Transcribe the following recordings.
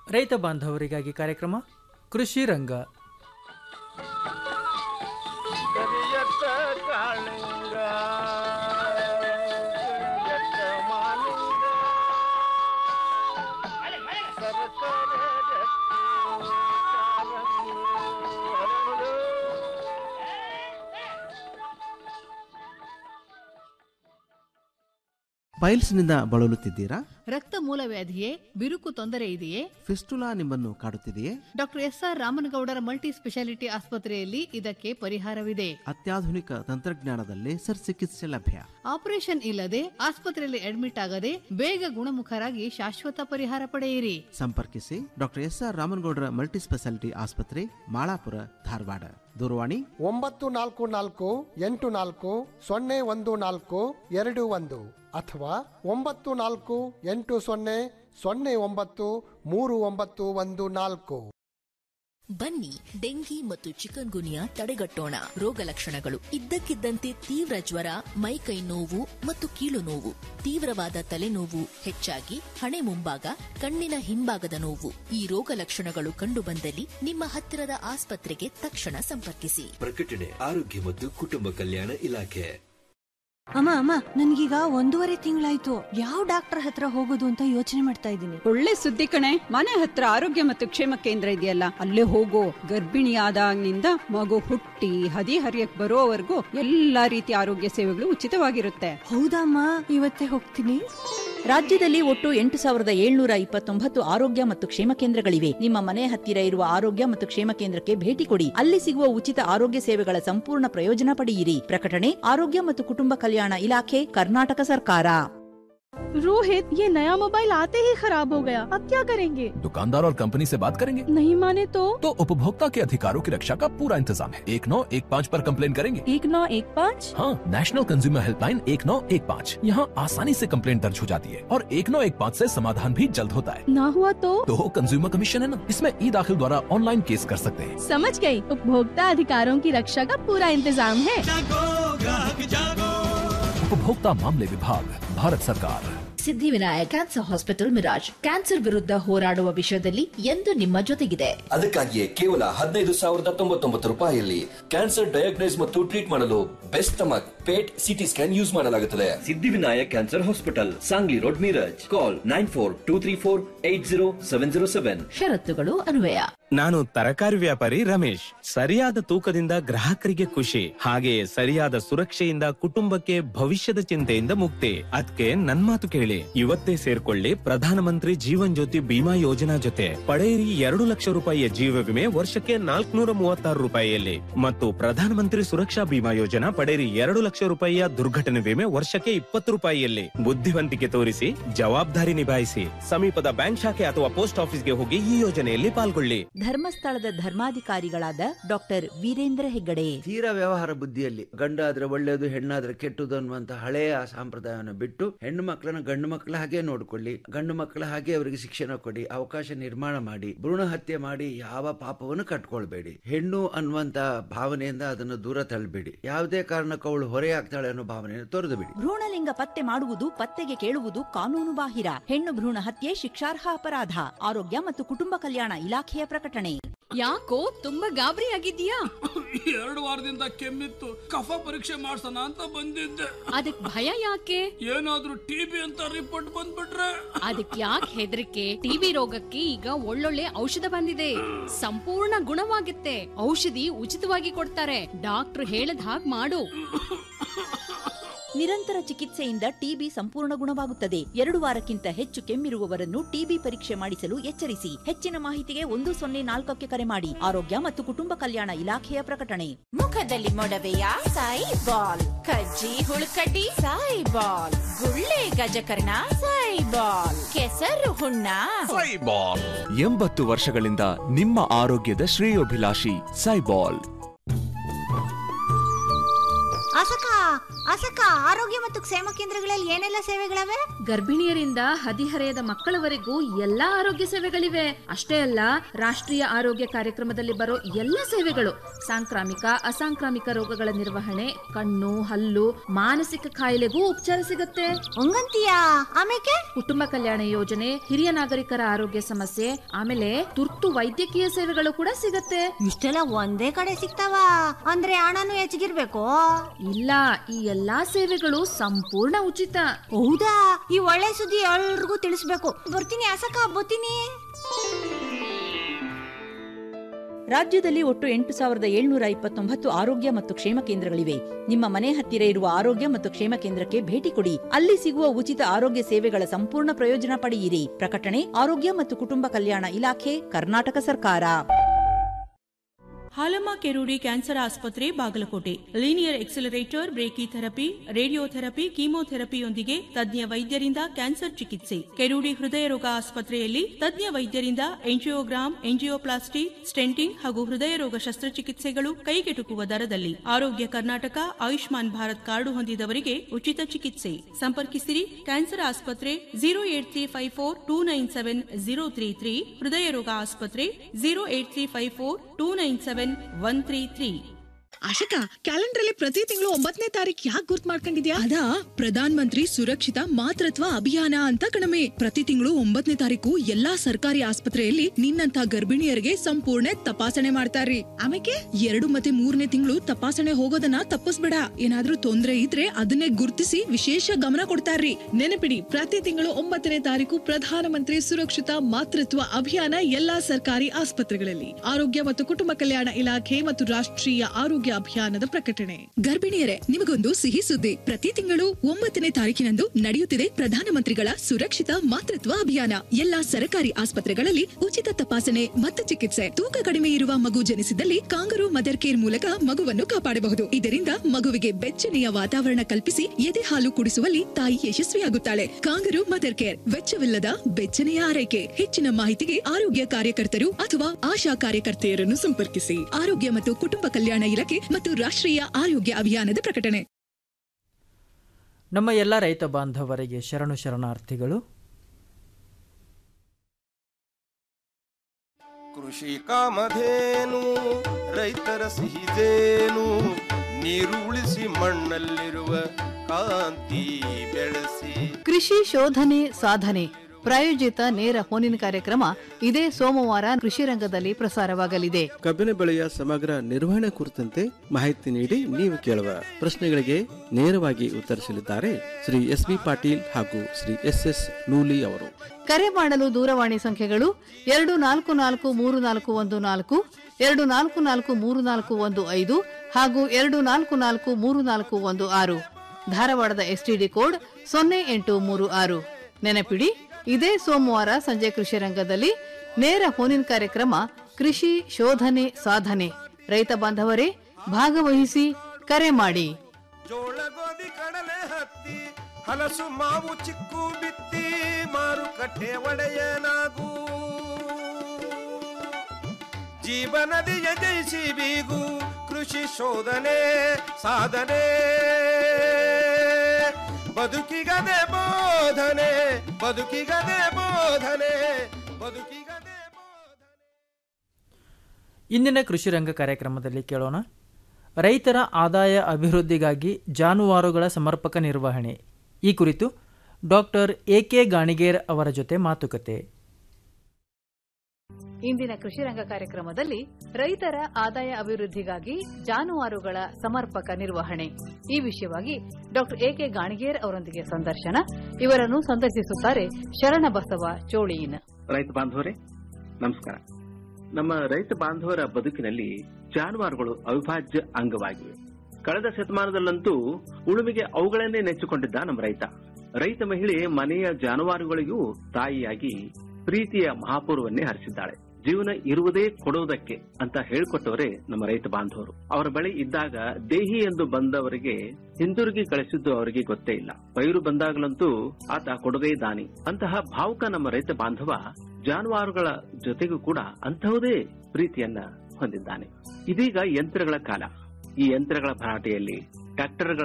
ರೈತ ಬಾಂಧವರಿಗಾಗಿ ಕಾರ್ಯಕ್ರಮ ಕೃಷಿ ರಂಗ ಕರಿಯತ್ತ ಕಾಳಿಂಗ ಕರಿಯತ್ತ ಮಾಲಿಂಗ ಸರಸರ ರತ್ನ ಕಾರಂಗು ಹರಳು. ಪೈಲ್ಸ್ನಿಂದ ಬಳಲುತ್ತಿದ್ದೀರಾ ರಕ್ತ ಮೂಲವ್ಯಾಧಿಯೇ ಬಿರುಕು ತೊಂದರೆ ಇದೆಯೇ ಫಿಸ್ಟುಲಾ ನಿಮ್ಮನ್ನು ಕಾಡುತ್ತಿದೆಯೇ doctor S R Ramanagoudar multi speciality ಆಸ್ಪತ್ರೆಯಲ್ಲಿ ಇದಕ್ಕೆ ಪರಿಹಾರವಿದೆ ಅತ್ಯಾಧುನಿಕ ತಂತ್ರಜ್ಞಾನದಲ್ಲಿ ಸರ್ ಚಿಕಿತ್ಸೆ ಲಭ್ಯ ಆಪರೇಷನ್ ಇಲ್ಲದೆ ಆಸ್ಪತ್ರೆಯಲ್ಲಿ ಅಡ್ಮಿಟ್ ಆಗದೆ ಬೇಗ ಗುಣಮುಖರಾಗಿ ಶಾಶ್ವತ ಪರಿಹಾರ ಪಡೆಯಿರಿ ಸಂಪರ್ಕಿಸಿ doctor S R Ramanagoudar multi speciality ಆಸ್ಪತ್ರೆ ಮಾಳಾಪುರ ಧಾರವಾಡ ದೂರವಾಣಿ ಒಂಬತ್ತು ನಾಲ್ಕು ನಾಲ್ಕು ಎಂಟು ನಾಲ್ಕು ಸೊನ್ನೆ ಒಂದು ನಾಲ್ಕು ಎರಡು ಒಂದು ಅಥವಾ ಒಂಬತ್ತು ನಾಲ್ಕು ಎಂಟು ಸೊನ್ನೆ ಸೊನ್ನೆ ಒಂಬತ್ತು ಮೂರು ಒಂಬತ್ತು ಒಂದು ನಾಲ್ಕು ಬನ್ನಿ ಡೆಂಗಿ ಮತ್ತು ಚಿಕನ್ ಗುನಿಯಾ ತಡೆಗಟ್ಟೋಣ ರೋಗ ಲಕ್ಷಣಗಳು ಇದ್ದಕ್ಕಿದ್ದಂತೆ ತೀವ್ರ ಜ್ವರ ಮೈಕೈ ನೋವು ಮತ್ತು ಕೀಲು ನೋವು ತೀವ್ರವಾದ ತಲೆನೋವು ಹೆಚ್ಚಾಗಿ ಹಣೆ ಮುಂಭಾಗ ಕಣ್ಣಿನ ಹಿಂಭಾಗದ ನೋವು ಈ ರೋಗ ಲಕ್ಷಣಗಳು ಕಂಡುಬಂದಲ್ಲಿ ನಿಮ್ಮ ಹತ್ತಿರದ ಆಸ್ಪತ್ರೆಗೆ ತಕ್ಷಣ ಸಂಪರ್ಕಿಸಿ ಪ್ರಕಟಣೆ ಆರೋಗ್ಯ ಮತ್ತು ಕುಟುಂಬ ಕಲ್ಯಾಣ ಇಲಾಖೆ ಅಮ್ಮ ಅಮ್ಮ ನನ್ಗೀಗ ಒಂದೂವರೆ ತಿಂಗಳಾಯ್ತು ಯಾವ ಡಾಕ್ಟರ್ ಹತ್ರ ಹೋಗೋದು ಅಂತ ಯೋಚನೆ ಮಾಡ್ತಾ ಇದ್ದೀನಿ ಒಳ್ಳೆ ಸುದ್ದಿ ಕಣೆ ಮನೆ ಹತ್ರ ಆರೋಗ್ಯ ಮತ್ತು ಕ್ಷೇಮ ಕೇಂದ್ರ ಇದೆಯಲ್ಲ ಅಲ್ಲೇ ಹೋಗೋ ಗರ್ಭಿಣಿಯಾದಾಗಿನಿಂದ ಮಗು ಹುಟ್ಟಿ ಹದಿ ಹರಿಯಕ್ ಬರೋವರೆಗೂ ಎಲ್ಲಾ ರೀತಿಯ ಆರೋಗ್ಯ ಸೇವೆಗಳು ಉಚಿತವಾಗಿರುತ್ತೆ ಹೌದಮ್ಮ ಇವತ್ತೇ ಹೋಗ್ತೀನಿ ರಾಜ್ಯದಲ್ಲಿ ಒಟ್ಟು ಎಂಟು ಸಾವಿರದ ಏಳ್ನೂರ ಇಪ್ಪತ್ತೊಂಬತ್ತು ಆರೋಗ್ಯ ಮತ್ತು ಕ್ಷೇಮ ಕೇಂದ್ರಗಳಿವೆ ನಿಮ್ಮ ಮನೆ ಹತ್ತಿರ ಇರುವ ಆರೋಗ್ಯ ಮತ್ತು ಕ್ಷೇಮ ಕೇಂದ್ರಕ್ಕೆ ಭೇಟಿ ಕೊಡಿ ಅಲ್ಲಿ ಸಿಗುವ ಉಚಿತ ಆರೋಗ್ಯ ಸೇವೆಗಳ ಸಂಪೂರ್ಣ ಪ್ರಯೋಜನ ಪಡೆಯಿರಿ ಪ್ರಕಟಣೆ ಆರೋಗ್ಯ ಮತ್ತು ಕುಟುಂಬ ಕಲ್ಯಾಣ ಇಲಾಖೆ ಕರ್ನಾಟಕ ಸರ್ಕಾರ रोहित ये नया मोबाइल आते ही खराब हो गया अब क्या करेंगे दुकानदार और कंपनी से बात करेंगे नहीं माने तो तो उपभोक्ता के अधिकारों की रक्षा का पूरा इंतजाम है एक नौ एक पाँच पर कंप्लेन करेंगे एक नौ एक पाँच हाँ नेशनल कंज्यूमर हेल्पलाइन एक नौ एक पाँच यहाँ आसानी से कंप्लेन दर्ज हो जाती है और एक नौ एक पाँच ऐसी समाधान भी जल्द होता है ना हुआ तो तो कंज्यूमर कमीशन है ना इसमें ई दाखिल द्वारा ऑनलाइन केस कर सकते हैं समझ गई उपभोक्ता अधिकारों की रक्षा का पूरा इंतजाम है उपभोक्ता मामले विभाग भारत सरकार Siddhivinayak cancer hospital Miraj cancer ವಿರುದ್ಧ ಹೋರಾಡುವ ವಿಷಯದಲ್ಲಿ ಎಂದು ನಿಮ್ಮ ಜೊತೆಗಿದೆ ಅದಕ್ಕಾಗಿಯೇ ಕೇವಲ ಹದಿನೈದು ಸಾವಿರದ ತೊಂಬತ್ತೊಂಬತ್ತು ರೂಪಾಯಿಯಲ್ಲಿ ಕ್ಯಾನ್ಸರ್ ಡಯಾಗ್ನೈಸ್ ಮತ್ತು ಟ್ರೀಟ್ ಮಾಡಲು best stomach PET CT scan use ಮಾಡಲಾಗುತ್ತದೆ Siddhivinayak cancer hospital Sangli road Miraj call nine four two three four eight zero seven zero seven ಷರತ್ತುಗಳು ಅನ್ವಯ ನಾನು ತರಕಾರಿ ವ್ಯಾಪಾರಿ ರಮೇಶ್ ಸರಿಯಾದ ತೂಕದಿಂದ ಗ್ರಾಹಕರಿಗೆ ಖುಷಿ ಹಾಗೆಯೇ ಸರಿಯಾದ ಸುರಕ್ಷೆಯಿಂದ ಕುಟುಂಬಕ್ಕೆ ಭವಿಷ್ಯದ ಚಿಂತೆಯಿಂದ ಮುಕ್ತಿ ಅದಕ್ಕೆ ನನ್ ಮಾತು ಕೇಳಿ ಇವತ್ತೇ ಸೇರ್ಕೊಳ್ಳಿ ಪ್ರಧಾನಮಂತ್ರಿ ಜೀವನ್ ಜ್ಯೋತಿ ಬಿಮಾ ಯೋಜನಾ ಜೊತೆ ಪಡೆಯಿರಿ ಎರಡು ಲಕ್ಷ ರೂಪಾಯಿಯ ಜೀವ ವಿಮೆ ವರ್ಷಕ್ಕೆ ನಾಲ್ಕುನೂರ ಮೂವತ್ತಾರು ರೂಪಾಯಿಯಲ್ಲಿ ಮತ್ತು ಪ್ರಧಾನಮಂತ್ರಿ ಸುರಕ್ಷಾ ಬಿಮಾ ಯೋಜನಾ ಪಡೆಯಿರಿ ಎರಡು ಲಕ್ಷ ರೂಪಾಯಿಯ ದುರ್ಘಟನೆ ವಿಮೆ ವರ್ಷಕ್ಕೆ ಇಪ್ಪತ್ತು ರೂಪಾಯಿಯಲ್ಲಿ ಬುದ್ಧಿವಂತಿಕೆ ತೋರಿಸಿ ಜವಾಬ್ದಾರಿ ನಿಭಾಯಿಸಿ ಸಮೀಪದ ಬ್ಯಾಂಕ್ ಶಾಖೆ ಅಥವಾ ಪೋಸ್ಟ್ ಆಫೀಸ್ಗೆ ಹೋಗಿ ಈ ಯೋಜನೆಯಲ್ಲಿ ಪಾಲ್ಗೊಳ್ಳಿ ಧರ್ಮಸ್ಥಳದ ಧರ್ಮಾಧಿಕಾರಿಗಳಾದ ಡಾಕ್ಟರ್ ವೀರೇಂದ್ರ ಹೆಗ್ಗಡೆ ತೀರಾ ವ್ಯವಹಾರ ಬುದ್ಧಿಯಲ್ಲಿ ಗಂಡಾದ್ರೆ ಒಳ್ಳೆಯದು ಹೆಣ್ಣಾದ್ರೆ ಕೆಟ್ಟದು ಅನ್ನುವಂತ ಹಳೆಯ ಸಂಪ್ರದಾಯವನ್ನು ಬಿಟ್ಟು ಹೆಣ್ಣು ಮಕ್ಕಳನ್ನ ಗಂಡು ಮಕ್ಕಳ ಹಾಗೆ ನೋಡ್ಕೊಳ್ಳಿ ಗಂಡು ಮಕ್ಕಳ ಹಾಗೆ ಅವರಿಗೆ ಶಿಕ್ಷಣ ಕೊಡಿ ಅವಕಾಶ ನಿರ್ಮಾಣ ಮಾಡಿ ಭ್ರೂಣ ಹತ್ಯೆ ಮಾಡಿ ಯಾವ ಪಾಪವನ್ನು ಕಟ್ಕೊಳ್ಬೇಡಿ ಹೆಣ್ಣು ಅನ್ನುವಂತ ಭಾವನೆಯಿಂದ ಅದನ್ನು ದೂರ ತಳ್ಳಬೇಡಿ ಯಾವುದೇ ಕಾರಣಕ್ಕೂ ಅವಳು ಹೊರೆಯಾಗ್ತಾಳೆ ಅನ್ನೋ ಭಾವನೆಯನ್ನು ತೊರೆದು ಬಿಡಿ ಭ್ರೂಣಲಿಂಗ ಪತ್ತೆ ಮಾಡುವುದು ಪತ್ತೆಗೆ ಕೇಳುವುದು ಕಾನೂನು ಬಾಹಿರ ಹೆಣ್ಣು ಭ್ರೂಣ ಹತ್ಯೆ ಶಿಕ್ಷಾರ್ಹ ಅಪರಾಧ ಆರೋಗ್ಯ ಮತ್ತು ಕುಟುಂಬ ಕಲ್ಯಾಣ ಇಲಾಖೆಯ ಪ್ರಕಟಣೆ ಯಾಕೋ ತುಂಬಾ ಗಾಬರಿ ಆಗಿದ್ಯಾ ಎರಡು ವಾರದಿಂದ ಕೆಮ್ಮಿತ್ತು ಕಫ ಪರೀಕ್ಷೆ ಮಾಡ್ಸೋಣ ಅಂತ ಬಂದಿದ್ದೆ ಅದಕ್ ಭಯ ಯಾಕೆ ಏನಾದ್ರೂ ಟಿಬಿ ಅಂತ ರಿಪೋರ್ಟ್ ಬಂದ್ಬಿಟ್ರೆ ಅದಕ್ ಯಾಕೆ ಹೆದರಿಕೆ ಟಿಬಿ ರೋಗಕ್ಕೆ ಈಗ ಒಳ್ಳೊಳ್ಳೆ ಔಷಧ ಬಂದಿದೆ ಸಂಪೂರ್ಣ ಗುಣವಾಗುತ್ತೆ ಔಷಧಿ ಉಚಿತವಾಗಿ ಕೊಡ್ತಾರೆ ಡಾಕ್ಟ್ರು ಹೇಳದ್ ಹಾಗ್ ಮಾಡು ನಿರಂತರ ಚಿಕಿತ್ಸೆಯಿಂದ ಟಿಬಿ ಸಂಪೂರ್ಣ ಗುಣವಾಗುತ್ತದೆ ಎರಡು ವಾರಕ್ಕಿಂತ ಹೆಚ್ಚು ಕೆಮ್ಮಿರುವವರನ್ನು ಟಿಬಿ ಪರೀಕ್ಷೆ ಮಾಡಿಸಲು ಎಚ್ಚರಿಸಿ ಹೆಚ್ಚಿನ ಮಾಹಿತಿಗೆ ಒಂದು ಸೊನ್ನೆ ನಾಲ್ಕಕ್ಕೆ ಕರೆ ಮಾಡಿ ಆರೋಗ್ಯ ಮತ್ತು ಕುಟುಂಬ ಕಲ್ಯಾಣ ಇಲಾಖೆಯ ಪ್ರಕಟಣೆ ಮುಖದಲ್ಲಿ ಮೊಡವೆಯ ಸಾಯಿ ಬಾಲ್ ಕಜ್ಜಿ ಹುಳುಕಡ್ಡಿ ಸಾಯಿ ಬಾಲ್ ಗುಳ್ಳೆ ಗಜಕರ್ಣ ಸಾಯಿ ಬಾಲ್ ಕೆಸರು ಹುಣ್ಣ ಎಂಬತ್ತು ವರ್ಷಗಳಿಂದ ನಿಮ್ಮ ಆರೋಗ್ಯದ ಶ್ರೇಯೋಭಿಲಾಷಿ ಸೈಬಾಲ್ ಅಸಕ ಅಸಕ ಆರೋಗ್ಯ ಮತ್ತು ಕ್ಷೇಮ ಕೇಂದ್ರಗಳಲ್ಲಿ ಏನೆಲ್ಲ ಸೇವೆಗಳವೆ ಗರ್ಭಿಣಿಯರಿಂದ ಹದಿಹರೆಯದ ಮಕ್ಕಳವರೆಗೂ ಎಲ್ಲಾ ಆರೋಗ್ಯ ಸೇವೆಗಳಿವೆ ಅಷ್ಟೇ ಅಲ್ಲ ರಾಷ್ಟ್ರೀಯ ಆರೋಗ್ಯ ಕಾರ್ಯಕ್ರಮದಲ್ಲಿ ಬರೋ ಎಲ್ಲ ಸೇವೆಗಳು ಸಾಂಕ್ರಾಮಿಕ ಅಸಾಂಕ್ರಾಮಿಕ ರೋಗಗಳ ನಿರ್ವಹಣೆ ಕಣ್ಣು ಹಲ್ಲು ಮಾನಸಿಕ ಕಾಯಿಲೆಗೂ ಉಪಚಾರ ಸಿಗುತ್ತೆ ಹಂಗಂತೀಯಾ ಆಮೇಲೆ ಕುಟುಂಬ ಕಲ್ಯಾಣ ಯೋಜನೆ ಹಿರಿಯ ನಾಗರಿಕರ ಆರೋಗ್ಯ ಸಮಸ್ಯೆ ಆಮೇಲೆ ತುರ್ತು ವೈದ್ಯಕೀಯ ಸೇವೆಗಳು ಕೂಡ ಸಿಗತ್ತೆ ಇಷ್ಟೆಲ್ಲ ಒಂದೇ ಕಡೆ ಸಿಗ್ತಾವ ಅಂದ್ರೆ ಹಣನು ಹೆಚ್ಚಿಗಿರ್ಬೇಕು ಇಲ್ಲ ಈ ಎಲ್ಲಾ ಸೇವೆಗಳು ಸಂಪೂರ್ಣ ಉಚಿತ ಹೌದಾ ಈ ಒಳ್ಳೆ ಸುದ್ದಿ ಎಲ್ರಿಗೂ ತಿಳಿಸ್ಬೇಕು ಬರ್ತೀನಿ ಅಸಕ ಬರ್ತೀನಿ ರಾಜ್ಯದಲ್ಲಿ ಒಟ್ಟು ಎಂಟು ಸಾವಿರದ ಏಳ್ನೂರ ಇಪ್ಪತ್ತೊಂಬತ್ತು ಆರೋಗ್ಯ ಮತ್ತು ಕ್ಷೇಮ ಕೇಂದ್ರಗಳಿವೆ ನಿಮ್ಮ ಮನೆ ಹತ್ತಿರ ಇರುವ ಆರೋಗ್ಯ ಮತ್ತು ಕ್ಷೇಮ ಕೇಂದ್ರಕ್ಕೆ ಭೇಟಿ ಕೊಡಿ ಅಲ್ಲಿ ಸಿಗುವ ಉಚಿತ ಆರೋಗ್ಯ ಸೇವೆಗಳ ಸಂಪೂರ್ಣ ಪ್ರಯೋಜನ ಪಡೆಯಿರಿ ಪ್ರಕಟಣೆ ಆರೋಗ್ಯ ಮತ್ತು ಕುಟುಂಬ ಕಲ್ಯಾಣ ಇಲಾಖೆ ಕರ್ನಾಟಕ ಸರ್ಕಾರ ಹಾಲಮ್ಮ ಕೆರೂಡಿ ಕ್ಯಾನ್ಸರ್ ಆಸ್ಪತ್ರೆ Bagalkote linear accelerator brachytherapy radiotherapy ಕೀಮೋಥೆರಪಿಯೊಂದಿಗೆ ತಜ್ಞ ವೈದ್ಯರಿಂದ ಕ್ಯಾನ್ಸರ್ ಚಿಕಿತ್ಸೆ ಕೆರೂಡಿ ಹೃದಯ ರೋಗ ಆಸ್ಪತ್ರೆಯಲ್ಲಿ ತಜ್ಞ ವೈದ್ಯರಿಂದ ಎಂಜಿಯೋಗ್ರಾಮ್ ಎಂಜಿಯೋಪ್ಲಾಸ್ಟಿ ಸ್ಟೆಂಟಿಂಗ್ ಹಾಗೂ ಹೃದಯ ರೋಗ ಶಸ್ತ್ರಚಿಕಿತ್ಸೆಗಳು ಕೈಗೆಟುಕುವ ದರದಲ್ಲಿ ಆರೋಗ್ಯ ಕರ್ನಾಟಕ ಆಯುಷ್ಮಾನ್ ಭಾರತ್ ಕಾರ್ಡು ಹೊಂದಿದವರಿಗೆ ಉಚಿತ ಚಿಕಿತ್ಸೆ ಸಂಪರ್ಕಿಸಿರಿ ಕ್ಯಾನ್ಸರ್ ಆಸ್ಪತ್ರೆ zero eight three five four two nine seven zero three three ಹೃದಯ ರೋಗ ಆಸ್ಪತ್ರೆ zero eight three five four two nine seven one three three ಆಶಕ ಕ್ಯಾಲೆಂಡರ್ ಅಲ್ಲಿ ಪ್ರತಿ ತಿಂಗಳು ಒಂಬತ್ತನೇ ತಾರೀಕು ಯಾಕೆ ಗುರ್ತ್ ಮಾಡ್ಕೊಂಡಿದ್ಯಾ ಅದಾ ಪ್ರಧಾನ ಮಂತ್ರಿ ಸುರಕ್ಷಿತ ಮಾತೃತ್ವ ಅಭಿಯಾನ ಅಂತ ಕಣಮೆ ಪ್ರತಿ ತಿಂಗಳು ಒಂಬತ್ತನೇ ತಾರೀಕು ಎಲ್ಲಾ ಸರ್ಕಾರಿ ಆಸ್ಪತ್ರೆಯಲ್ಲಿ ನಿನ್ನಂತ ಗರ್ಭಿಣಿಯರಿಗೆ ಸಂಪೂರ್ಣ ತಪಾಸಣೆ ಮಾಡ್ತಾರ್ರಿ ಆಮೇಲೆ ಎರಡು ಮತ್ತೆ ಮೂರನೇ ತಿಂಗಳು ತಪಾಸಣೆ ಹೋಗೋದನ್ನ ತಪ್ಪಿಸ್ಬೇಡ ಏನಾದ್ರೂ ತೊಂದ್ರೆ ಇದ್ರೆ ಅದನ್ನೇ ಗುರ್ತಿಸಿ ವಿಶೇಷ ಗಮನ ಕೊಡ್ತಾರ್ರಿ ನೆನಪಿಡಿ ಪ್ರತಿ ತಿಂಗಳು ಒಂಬತ್ತನೇ ತಾರೀಕು ಪ್ರಧಾನಮಂತ್ರಿ ಸುರಕ್ಷಿತ ಮಾತೃತ್ವ ಅಭಿಯಾನ ಎಲ್ಲಾ ಸರ್ಕಾರಿ ಆಸ್ಪತ್ರೆಗಳಲ್ಲಿ ಆರೋಗ್ಯ ಮತ್ತು ಕುಟುಂಬ ಕಲ್ಯಾಣ ಇಲಾಖೆ ಮತ್ತು ರಾಷ್ಟ್ರೀಯ ಆರೋಗ್ಯ ಅಭಿಯಾನದ ಪ್ರಕಟಣೆ ಗರ್ಭಿಣಿಯರೇ ನಿಮಗೊಂದು ಸಿಹಿ ಸುದ್ದಿ ಪ್ರತಿ ತಿಂಗಳು ಒಂಬತ್ತನೇ ತಾರೀಕಿನಂದು ನಡೆಯುತ್ತಿದೆ ಪ್ರಧಾನಮಂತ್ರಿಗಳ ಸುರಕ್ಷಿತ ಮಾತೃತ್ವ ಅಭಿಯಾನ ಎಲ್ಲಾ ಸರ್ಕಾರಿ ಆಸ್ಪತ್ರೆಗಳಲ್ಲಿ ಉಚಿತ ತಪಾಸಣೆ ಮತ್ತು ಚಿಕಿತ್ಸೆ ತೂಕ ಕಡಿಮೆ ಇರುವ ಮಗು ಜನಿಸಿದಲ್ಲಿ ಕಾಂಗರು ಮದರ್ ಕೇರ್ ಮೂಲಕ ಮಗುವನ್ನು ಕಾಪಾಡಬಹುದು ಇದರಿಂದ ಮಗುವಿಗೆ ಬೆಚ್ಚನೆಯ ವಾತಾವರಣ ಕಲ್ಪಿಸಿ ಎದೆ ಹಾಲು ಕುಡಿಸುವಲ್ಲಿ ತಾಯಿ ಯಶಸ್ವಿಯಾಗುತ್ತಾಳೆ ಕಾಂಗರು ಮದರ್ ಕೇರ್ ವೆಚ್ಚವಿಲ್ಲದ ಬೆಚ್ಚನೆಯ ಆರೈಕೆ ಹೆಚ್ಚಿನ ಮಾಹಿತಿಗೆ ಆರೋಗ್ಯ ಕಾರ್ಯಕರ್ತರು ಅಥವಾ ಆಶಾ ಕಾರ್ಯಕರ್ತೆಯರನ್ನು ಸಂಪರ್ಕಿಸಿ ಆರೋಗ್ಯ ಮತ್ತು ಕುಟುಂಬ ಕಲ್ಯಾಣ ಇಲಾಖೆ ಮತ್ತು ರಾಷ್ಟ್ರೀಯ ಆರೋಗ್ಯ ಅಭಿಯಾನದ ಪ್ರಕಟಣೆ ನಮ್ಮ ಎಲ್ಲ ರೈತ ಬಾಂಧವರಿಗೆ ಶರಣು ಶರಣಾರ್ಥಿಗಳು ಕೃಷಿ ಕಾಮಧೇನು ರೈತರ ಸಿಹಿದೇನು ನೀರು ಉಳಿಸಿ ಮಣ್ಣಲ್ಲಿರುವ ಕಾಂತಿ ಬೆಳೆಸಿ ಕೃಷಿ ಶೋಧನೆ ಸಾಧನೆ ಪ್ರಾಯೋಜಿತ ನೇರ ಫೋನಿನ ಕಾರ್ಯಕ್ರಮ ಇದೇ ಸೋಮವಾರ ಕೃಷಿ ರಂಗದಲ್ಲಿ ಪ್ರಸಾರವಾಗಲಿದೆ ಕಬ್ಬಿನ ಬೆಳೆಯ ಸಮಗ್ರ ನಿರ್ವಹಣೆ ಕುರಿತಂತೆ ಮಾಹಿತಿ ನೀಡಿ ನೀವು ಕೇಳುವ ಪ್ರಶ್ನೆಗಳಿಗೆ ನೇರವಾಗಿ ಉತ್ತರಿಸಲಿದ್ದಾರೆ ಶ್ರೀ ಎಸ್ ಬಿ ಪಾಟೀಲ್ ಹಾಗೂ ಶ್ರೀ ಎಸ್ ಎಸ್ ನೂಲಿ ಅವರು ಕರೆ ಮಾಡಲು ದೂರವಾಣಿ ಸಂಖ್ಯೆಗಳು ಎರಡು ನಾಲ್ಕು ನಾಲ್ಕು ಮೂರು ನಾಲ್ಕು ಒಂದು ನಾಲ್ಕು ಎರಡು ನಾಲ್ಕು ನಾಲ್ಕು ಮೂರು ನಾಲ್ಕು ಒಂದು ಐದು ಹಾಗೂ ಎರಡು ನಾಲ್ಕು ನಾಲ್ಕು ಮೂರು ನಾಲ್ಕು ಒಂದು ಆರು ಧಾರವಾಡದ ಎಸ್ಟಿಡಿ ಕೋಡ್ ಸೊನ್ನೆ ಎಂಟು ಮೂರು ಆರು ನೆನಪಿಡಿ ಇದೇ ಸೋಮವಾರ ಸಂಜೆ ಕೃಷಿ ರಂಗದಲ್ಲಿ ನೇರ ಫೋನಿನ್ ಕಾರ್ಯಕ್ರಮ ಕೃಷಿ ಶೋಧನೆ ಸಾಧನೆ ರೈತ ಬಾಂಧವರೇ ಭಾಗವಹಿಸಿ ಕರೆ ಮಾಡಿ ಜೋಳ ಗೋಧಿ ಕಡಲೆ ಹತ್ತಿ ಹಲಸು ಮಾವು ಚಿಕ್ಕು ಬಿತ್ತಿ ಮಾರುಕಟ್ಟೆ ಒಡೆಯನಾಗು ಜೀವನದಿಯ ಜಯಿಸಿ ಬೀಗು ಕೃಷಿ ಶೋಧನೆ ಸಾಧನೆ ಬದುಕಿಗದೆ ಬೋಧನೆ ಬದುಕಿಗದೆ ಬೋಧನೆ ಬದುಕಿಗದೆ ಇಂದಿನ ಕೃಷಿ ರಂಗ ಕಾರ್ಯಕ್ರಮದಲ್ಲಿ ಕೇಳೋಣ ರೈತರ ಆದಾಯ ಅಭಿವೃದ್ಧಿಗಾಗಿ ಜಾನುವಾರುಗಳ ಸಮರ್ಪಕ ನಿರ್ವಹಣೆ ಈ ಕುರಿತು ಡಾಕ್ಟರ್ ಎ ಕೆ ಗಾಣಿಗೇರ್ ಅವರ ಜೊತೆ ಮಾತುಕತೆ ಇಂದಿನ ಕೃಷಿ ರಂಗ ಕಾರ್ಯಕ್ರಮದಲ್ಲಿ ರೈತರ ಆದಾಯ ಅಭಿವೃದ್ಧಿಗಾಗಿ ಜಾನುವಾರುಗಳ ಸಮರ್ಪಕ ನಿರ್ವಹಣೆ ಈ ವಿಷಯವಾಗಿ ಡಾಕ್ಟರ್ ಎ ಕೆ ಗಾಣಿಗೇರ್ ಅವರೊಂದಿಗೆ ಸಂದರ್ಶನ ಇವರನ್ನು ಸಂದರ್ಶಿಸುತ್ತಾರೆ ಶರಣಬಸವ ಚೋಳಿಯಿನ ರೈತ ಬಾಂಧವರೇ ನಮಸ್ಕಾರ ನಮ್ಮ ರೈತ ಬಾಂಧವರ ಬದುಕಿನಲ್ಲಿ ಜಾನುವಾರುಗಳು ಅವಿಭಾಜ್ಯ ಅಂಗವಾಗಿವೆ ಕಳೆದ ಶತಮಾನದಲ್ಲಂತೂ ಉಳುಮೆಗೆ ಅವುಗಳನ್ನೇ ನೆಚ್ಚಿಕೊಂಡಿದ್ದ ನಮ್ಮ ರೈತ ರೈತ ಮಹಿಳೆ ಮನೆಯ ಜಾನುವಾರುಗಳಿಗೂ ತಾಯಿಯಾಗಿ ಪ್ರೀತಿಯ ಮಹಾಪೂರ್ವನ್ನೇ ಹರಿಸಿದ್ದಾಳೆ ಜೀವನ ಇರುವುದೇ ಕೊಡುವುದಕ್ಕೆ ಅಂತ ಹೇಳ್ಕೊಟ್ಟವರೇ ನಮ್ಮ ರೈತ ಬಾಂಧವರು ಅವರ ಬಳಿ ಇದ್ದಾಗ ದೇಹಿ ಎಂದು ಬಂದವರಿಗೆ ಹಿಂದಿರುಗಿ ಕಳಿಸಿದ್ದು ಅವರಿಗೆ ಗೊತ್ತೇ ಇಲ್ಲ ಪೈರು ಬಂದಾಗಲಂತೂ ಆತ ಕೊಡದೇ ದಾನಿ ಅಂತಹ ಭಾವುಕ ನಮ್ಮ ರೈತ ಬಾಂಧವ ಜಾನುವಾರುಗಳ ಜೊತೆಗೂ ಕೂಡ ಅಂತಹುದೇ ಪ್ರೀತಿಯನ್ನ ಹೊಂದಿದ್ದಾನೆ ಇದೀಗ ಯಂತ್ರಗಳ ಕಾಲ ಈ ಯಂತ್ರಗಳ ಭರಾಟೆಯಲ್ಲಿ ಟ್ರ್ಯಾಕ್ಟರ್ಗಳ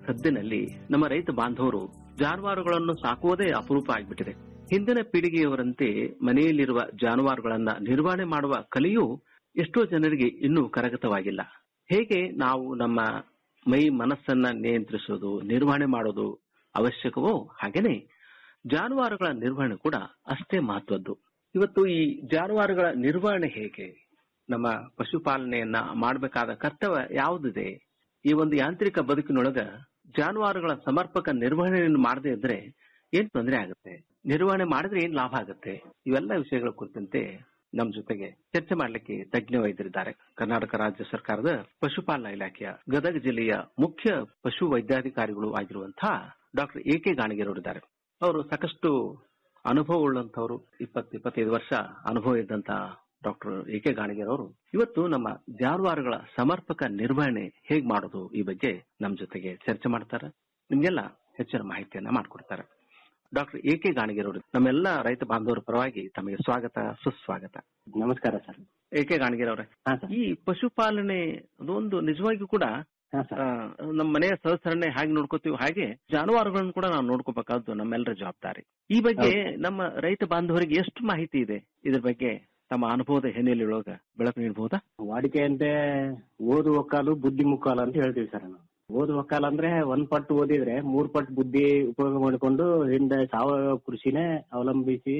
ಸದ್ದಿನಲ್ಲಿ ನಮ್ಮ ರೈತ ಬಾಂಧವರು ಜಾನುವಾರುಗಳನ್ನು ಸಾಕುವುದೇ ಅಪರೂಪ ಆಗಿಬಿಟ್ಟಿದೆ ಹಿಂದಿನ ಪೀಳಿಗೆಯವರಂತೆ ಮನೆಯಲ್ಲಿರುವ ಜಾನುವಾರುಗಳನ್ನ ನಿರ್ವಹಣೆ ಮಾಡುವ ಕಲೆಯೂ ಎಷ್ಟೋ ಜನರಿಗೆ ಇನ್ನೂ ಕರಗತವಾಗಿಲ್ಲ ಹೇಗೆ ನಾವು ನಮ್ಮ ಮೈ ಮನಸ್ಸನ್ನ ನಿಯಂತ್ರಿಸೋದು ನಿರ್ವಹಣೆ ಮಾಡೋದು ಅವಶ್ಯಕವೋ ಹಾಗೇನೆ ಜಾನುವಾರುಗಳ ನಿರ್ವಹಣೆ ಕೂಡ ಅಷ್ಟೇ ಮಹತ್ವದ್ದು ಇವತ್ತು ಈ ಜಾನುವಾರುಗಳ ನಿರ್ವಹಣೆ ಹೇಗೆ ನಮ್ಮ ಪಶುಪಾಲನೆಯನ್ನ ಮಾಡಬೇಕಾದ ಕರ್ತವ್ಯ ಯಾವುದಿದೆ ಈ ಒಂದು ಯಾಂತ್ರಿಕ ಬದುಕಿನೊಳಗ ಜಾನುವಾರುಗಳ ಸಮರ್ಪಕ ನಿರ್ವಹಣೆಯನ್ನು ಮಾಡದೇ ಇದ್ರೆ ಏನ್ ತೊಂದರೆ ಆಗುತ್ತೆ ನಿರ್ವಹಣೆ ಮಾಡಿದ್ರೆ ಏನ್ ಲಾಭ ಆಗುತ್ತೆ ಇವೆಲ್ಲ ವಿಷಯಗಳ ಕುರಿತಂತೆ ನಮ್ ಜೊತೆಗೆ ಚರ್ಚೆ ಮಾಡ್ಲಿಕ್ಕೆ ತಜ್ಞ ವೈದ್ಯರಿದ್ದಾರೆ ಕರ್ನಾಟಕ ರಾಜ್ಯ ಸರ್ಕಾರದ ಪಶುಪಾಲನಾ ಇಲಾಖೆಯ ಗದಗ ಜಿಲ್ಲೆಯ ಮುಖ್ಯ ಪಶು ವೈದ್ಯಾಧಿಕಾರಿಗಳು ಆಗಿರುವಂತಹ ಡಾಕ್ಟರ್ ಎ ಕೆ ಗಾಣಿಗೆರವರಿದ್ದಾರೆ ಅವರು ಸಾಕಷ್ಟು ಅನುಭವ ಉಳ್ಳಂತವರು ಇಪ್ಪತ್ತು ಇಪ್ಪತ್ತೈದು ವರ್ಷ ಅನುಭವ ಇದ್ದಂತ ಡಾಕ್ಟರ್ ಎ ಕೆ ಗಾಣಿಗೆರವರು ಇವತ್ತು ನಮ್ಮ ಜಾನುವಾರುಗಳ ಸಮರ್ಪಕ ನಿರ್ವಹಣೆ ಹೇಗ್ ಮಾಡೋದು ಈ ಬಗ್ಗೆ ನಮ್ ಜೊತೆಗೆ ಚರ್ಚೆ ಮಾಡ್ತಾರೆ ನಿಮ್ಗೆಲ್ಲ ಹೆಚ್ಚಿನ ಮಾಹಿತಿಯನ್ನ ಮಾಡ್ಕೊಡ್ತಾರೆ ಡಾಕ್ಟರ್ ಎ ಕೆ ಗಾಣಿಗೆರವರು ನಮ್ಮೆಲ್ಲ ರೈತ ಬಾಂಧವರ ಪರವಾಗಿ ತಮಗೆ ಸ್ವಾಗತ ಸುಸ್ವಾಗತ ನಮಸ್ಕಾರ ಸರ್ ಎ ಕೆ ಗಾಣಿಗೆರವ್ರೆ ಈ ಪಶುಪಾಲನೆ ಅದೊಂದು ನಿಜವಾಗಿಯೂ ಕೂಡ ಆ, ನಮ್ಮ ಮನೆಯ ಸದಸ್ಯರನ್ನೇ ಹಾಗೆ ನೋಡ್ಕೋತೀವಿ ಹಾಗೆ ಜಾನುವಾರುಗಳನ್ನು ಕೂಡ ನಾವು ನೋಡ್ಕೋಬೇಕಾದ್ದು ನಮ್ಮೆಲ್ಲರ ಜವಾಬ್ದಾರಿ ಈ ಬಗ್ಗೆ ನಮ್ಮ ರೈತ ಬಾಂಧವರಿಗೆ ಎಷ್ಟು ಮಾಹಿತಿ ಇದೆ ಇದ್ರ ಬಗ್ಗೆ ತಮ್ಮ ಅನುಭವದ ಹಿನ್ನೆಲೆಯೊಳಗ ಬೆಳಕು ನೀಡಬಹುದಾ ವಾಡಿಕೆಯಂತೆ ಓದು ಒಕ್ಕಾಲು ಬುದ್ಧಿ ಮುಕ್ಕಾಲು ಅಂತ ಹೇಳ್ತೀವಿ ಸರ್ ನಾವು ಓದು ಒಕ್ಕಾಲು ಅಂದ್ರೆ ಒಂದ್ ಪಟ್ಟು ಓದಿದ್ರೆ ಮೂರ್ ಪಟ್ಟು ಬುದ್ಧಿ ಉಪಯೋಗ ಮಾಡಿಕೊಂಡು ಹಿಂದೆ ಸಾವಯವ ಕೃಷಿನೇ ಅವಲಂಬಿಸಿ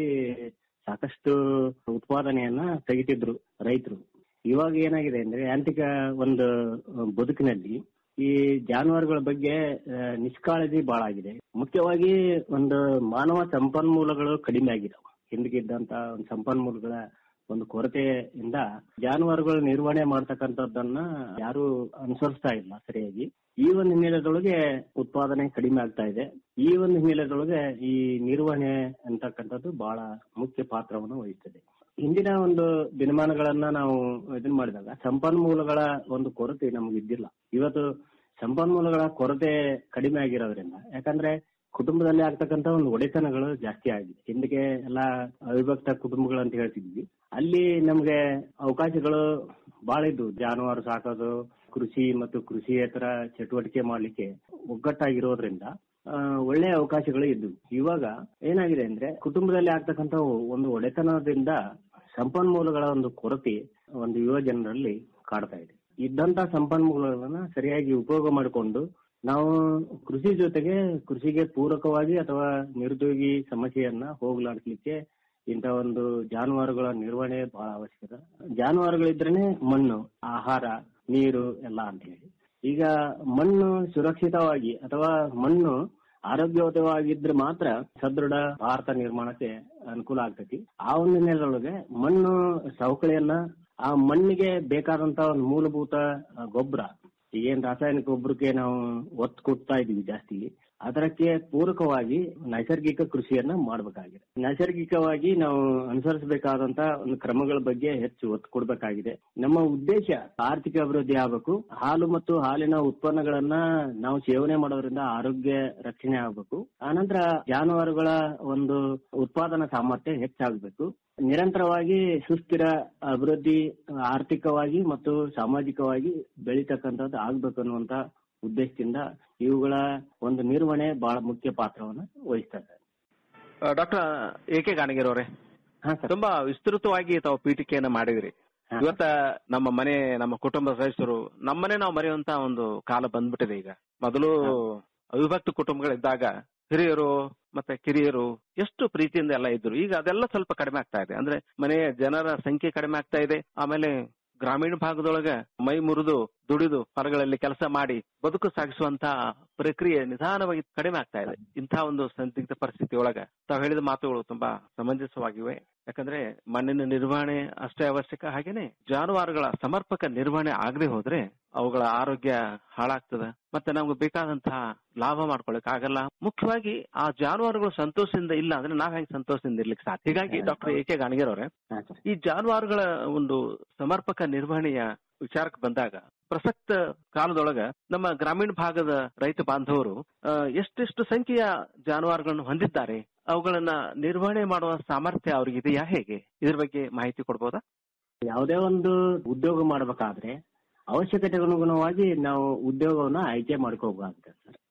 ಸಾಕಷ್ಟು ಉತ್ಪಾದನೆಯನ್ನ ತೆಗಿತಿದ್ರು ರೈತರು ಇವಾಗ ಏನಾಗಿದೆ ಅಂದ್ರೆ ಯಾಂತ್ರಿಕ ಒಂದು ಬದುಕಿನಲ್ಲಿ ಈ ಜಾನುವಾರುಗಳ ಬಗ್ಗೆ ಆ, ನಿಷ್ಕಾಳಜಿ ಬಹಳ ಆಗಿದೆ ಮುಖ್ಯವಾಗಿ ಒಂದು ಮಾನವ ಸಂಪನ್ಮೂಲಗಳು ಕಡಿಮೆ ಆಗಿದಾವೆ ಹಿಂದಕ್ಕಿದ್ದಂತ ಒಂದು ಸಂಪನ್ಮೂಲಗಳ ಒಂದು ಕೊರತೆಯಿಂದ ಜಾನುವಾರುಗಳ ನಿರ್ವಹಣೆ ಮಾಡ್ತಕ್ಕಂಥದ್ದನ್ನ ಯಾರು ಅನುಸರಿಸ್ತಾ ಇಲ್ಲ ಸರಿಯಾಗಿ ಈ ಒಂದು ಹಿನ್ನೆಲೆದೊಳಗೆ ಉತ್ಪಾದನೆ ಕಡಿಮೆ ಆಗ್ತಾ ಇದೆ ಈ ಒಂದು ಹಿನ್ನೆಲೆದೊಳಗೆ ಈ ನಿರ್ವಹಣೆ ಅಂತಕ್ಕಂಥದ್ದು ಬಹಳ ಮುಖ್ಯ ಪಾತ್ರವನ್ನು ವಹಿಸ್ತದೆ ಹಿಂದಿನ ಒಂದು ದಿನಮಾನಗಳನ್ನ ನಾವು ಇದನ್ ಮಾಡಿದಾಗ ಸಂಪನ್ಮೂಲಗಳ ಒಂದು ಕೊರತೆ ನಮಗಿದ್ದಿಲ್ಲ ಇವತ್ತು ಸಂಪನ್ಮೂಲಗಳ ಕೊರತೆ ಕಡಿಮೆ ಆಗಿರೋದ್ರಿಂದ ಯಾಕಂದ್ರೆ ಕುಟುಂಬದಲ್ಲಿ ಆಗ್ತಕ್ಕಂತ ಒಂದು ಒಡೆತನಗಳು ಜಾಸ್ತಿ ಆಗಿದೆ ಹಿಂದಕ್ಕೆ ಎಲ್ಲ ಅವಿಭಕ್ತ ಕುಟುಂಬಗಳು ಅಂತ ಹೇಳ್ತಿದ್ವಿ ಅಲ್ಲಿ ನಮ್ಗೆ ಅವಕಾಶಗಳು ಬಹಳ ಇದ್ವು ಜಾನುವಾರು ಸಾಕೋದು ಕೃಷಿ ಮತ್ತು ಕೃಷಿಯೇತರ ಚಟುವಟಿಕೆ ಮಾಡ್ಲಿಕ್ಕೆ ಒಗ್ಗಟ್ಟಾಗಿರೋದ್ರಿಂದ ಆ, ಒಳ್ಳೆಯ ಅವಕಾಶಗಳು ಇದ್ವು ಇವಾಗ ಏನಾಗಿದೆ ಅಂದ್ರೆ ಕುಟುಂಬದಲ್ಲಿ ಆಗ್ತಕ್ಕಂತ ಒಂದು ಒಡೆತನದಿಂದ ಸಂಪನ್ಮೂಲಗಳ ಒಂದು ಕೊರತೆ ಒಂದು ಯುವ ಜನರಲ್ಲಿ ಕಾಡ್ತಾ ಇದೆ ಇದ್ದಂತ ಸಂಪನ್ಮೂಲಗಳನ್ನ ಸರಿಯಾಗಿ ಉಪಯೋಗ ಮಾಡಿಕೊಂಡು ನಾವು ಕೃಷಿ ಜೊತೆಗೆ ಕೃಷಿಗೆ ಪೂರಕವಾಗಿ ಅಥವಾ ನಿರುದ್ಯೋಗಿ ಸಮಸ್ಯೆಯನ್ನ ಹೋಗ್ಲಾಡಿಸ್ಲಿಕ್ಕೆ ಇಂಥ ಒಂದು ಜಾನುವಾರುಗಳ ನಿರ್ವಹಣೆ ಬಹಳ ಅವಶ್ಯಕತೆ ಜಾನುವಾರುಗಳಿದ್ರೇನೆ ಮಣ್ಣು ಆಹಾರ ನೀರು ಎಲ್ಲ ಅಂತ ಹೇಳಿ ಈಗ ಮಣ್ಣು ಸುರಕ್ಷಿತವಾಗಿ ಅಥವಾ ಮಣ್ಣು ಆರೋಗ್ಯಯುತವಾಗಿದ್ರೆ ಮಾತ್ರ ಸದೃಢ ಭಾರತ ನಿರ್ಮಾಣಕ್ಕೆ ಅನುಕೂಲ ಆಗ್ತೈತಿ ಆ ಒಂದು ಹಿನ್ನೆಲೆಯೊಳಗೆ ಮಣ್ಣು ಸವಕಳಿಯನ್ನ ಆ ಮಣ್ಣಿಗೆ ಬೇಕಾದಂತ ಒಂದು ಮೂಲಭೂತ ಆ, ಗೊಬ್ಬರ ಏನ್ ರಾಸಾಯನಿಕ ಗೊಬ್ಬರಕ್ಕೆ ನಾವು ಒತ್ತು ಕೊಡ್ತಾ ಇದೀವಿ ಜಾಸ್ತಿ ಅದಕ್ಕೆ ಪೂರಕವಾಗಿ ನೈಸರ್ಗಿಕ ಕೃಷಿಯನ್ನ ಮಾಡಬೇಕಾಗಿದೆ ನೈಸರ್ಗಿಕವಾಗಿ ನಾವು ಅನುಸರಿಸಬೇಕಾದಂತ ಒಂದು ಕ್ರಮಗಳ ಬಗ್ಗೆ ಹೆಚ್ಚು ಒತ್ತು ಕೊಡಬೇಕಾಗಿದೆ ನಮ್ಮ ಉದ್ದೇಶ ಆರ್ಥಿಕ ಅಭಿವೃದ್ಧಿ ಆಗಬೇಕು ಹಾಲು ಮತ್ತು ಹಾಲಿನ ಉತ್ಪನ್ನಗಳನ್ನ ನಾವು ಸೇವನೆ ಮಾಡೋದ್ರಿಂದ ಆರೋಗ್ಯ ರಕ್ಷಣೆ ಆಗಬೇಕು ಆನಂತರ ಜಾನುವಾರುಗಳ ಒಂದು ಉತ್ಪಾದನಾ ಸಾಮರ್ಥ್ಯ ಹೆಚ್ಚಾಗಬೇಕು ನಿರಂತರವಾಗಿ ಸುಸ್ಥಿರ ಅಭಿವೃದ್ಧಿ ಆರ್ಥಿಕವಾಗಿ ಮತ್ತು ಸಾಮಾಜಿಕವಾಗಿ ಬೆಳೀತಕ್ಕಂಥದ್ದು ಆಗ್ಬೇಕು ಅನ್ನುವಂತ ಉದ್ದೇಶದಿಂದ ಇವುಗಳ ಒಂದು ನಿರ್ವಹಣೆ ಬಹಳ ಮುಖ್ಯ ಪಾತ್ರವನ್ನು ವಹಿಸ್ತದೆ ಡಾಕ್ಟರ್ ಎ ಕೆ ಗಾಣಿಗೆರವ್ರೆ ತುಂಬಾ ವಿಸ್ತೃತವಾಗಿ ತಾವು ಪೀಠಿಕೆಯನ್ನ ಮಾಡಿದ್ರಿ ಇವತ್ತ ನಮ್ಮ ಮನೆ ನಮ್ಮ ಕುಟುಂಬ ಸದಸ್ಯರು ನಮ್ಮನೆ ನಾವು ಮರೆಯುವಂತ ಒಂದು ಕಾಲ ಬಂದ್ಬಿಟ್ಟಿದೆ ಈಗ ಮೊದಲು ಅವಿಭಕ್ತ ಕುಟುಂಬಗಳಿದ್ದಾಗ ಹಿರಿಯರು ಮತ್ತೆ ಕಿರಿಯರು ಎಷ್ಟು ಪ್ರೀತಿಯಿಂದ ಎಲ್ಲ ಇದ್ರು ಈಗ ಅದೆಲ್ಲ ಸ್ವಲ್ಪ ಕಡಿಮೆ ಆಗ್ತಾ ಇದೆ ಅಂದ್ರೆ ಮನೆಯ ಜನರ ಸಂಖ್ಯೆ ಕಡಿಮೆ ಆಗ್ತಾ ಇದೆ ಆಮೇಲೆ ಗ್ರಾಮೀಣ ಭಾಗದೊಳಗ ಮೈ ಮುರಿದು ದುಡಿದು ಹೊರಗಳಲ್ಲಿ ಕೆಲಸ ಮಾಡಿ ಬದುಕು ಸಾಗಿಸುವಂತ ಪ್ರಕ್ರಿಯೆ ನಿಧಾನವಾಗಿ ಕಡಿಮೆ ಆಗ್ತಾ ಇದೆ ಇಂಥ ಒಂದು ಸಂದಿಗ್ಧ ಪರಿಸ್ಥಿತಿ ಒಳಗ ತಾವು ಹೇಳಿದ ಮಾತುಗಳು ತುಂಬಾ ಸಮಂಜಸವಾಗಿವೆ ಯಾಕಂದ್ರೆ ಮಣ್ಣಿನ ನಿರ್ವಹಣೆ ಅಷ್ಟೇ ಅವಶ್ಯಕ ಹಾಗೇನೆ ಜಾನುವಾರುಗಳ ಸಮರ್ಪಕ ನಿರ್ವಹಣೆ ಆಗದೆ ಹೋದ್ರೆ ಅವುಗಳ ಆರೋಗ್ಯ ಹಾಳಾಗ್ತದ ಮತ್ತೆ ನಮ್ಗೆ ಬೇಕಾದಂತಹ ಲಾಭ ಮಾಡ್ಕೊಳಕ್ ಆಗಲ್ಲ ಮುಖ್ಯವಾಗಿ ಆ ಜಾನುವಾರುಗಳು ಸಂತೋಷದಿಂದ ಇಲ್ಲ ಅಂದ್ರೆ ನಾವ್ ಹೆಂಗ್ ಸಂತೋಷದಿಂದ ಇರ್ಲಿಕ್ಕೆ ಸಾಧ್ಯ ಹೀಗಾಗಿ ಡಾಕ್ಟರ್ ಎ ಕೆ ಗಾಣಿಗೆರವ್ರೆ ಈ ಜಾನುವಾರುಗಳ ಒಂದು ಸಮರ್ಪಕ ನಿರ್ವಹಣೆಯ ವಿಚಾರಕ್ಕೆ ಬಂದಾಗ ಪ್ರಸಕ್ತ ಕಾಲದೊಳಗ ನಮ್ಮ ಗ್ರಾಮೀಣ ಭಾಗದ ರೈತ ಬಾಂಧವರು ಆ, ಎಷ್ಟೆಷ್ಟು ಸಂಖ್ಯೆಯ ಜಾನುವಾರುಗಳನ್ನು ಹೊಂದಿದ್ದಾರೆ ಅವುಗಳನ್ನ ನಿರ್ವಹಣೆ ಮಾಡುವ ಸಾಮರ್ಥ್ಯ ಅವ್ರಿಗಿದೆಯಾ ಹೇಗೆ ಇದ್ರ ಬಗ್ಗೆ ಮಾಹಿತಿ ಕೊಡ್ಬೋದಾ ಯಾವುದೇ ಒಂದು ಉದ್ಯೋಗ ಮಾಡಬೇಕಾದ್ರೆ ಅವಶ್ಯಕತೆಗನುಗುಣವಾಗಿ ನಾವು ಉದ್ಯೋಗವನ್ನ ಆಯ್ಕೆ ಮಾಡ್ಕೋಬೇಕಾಗುತ್ತೆ ಸರ್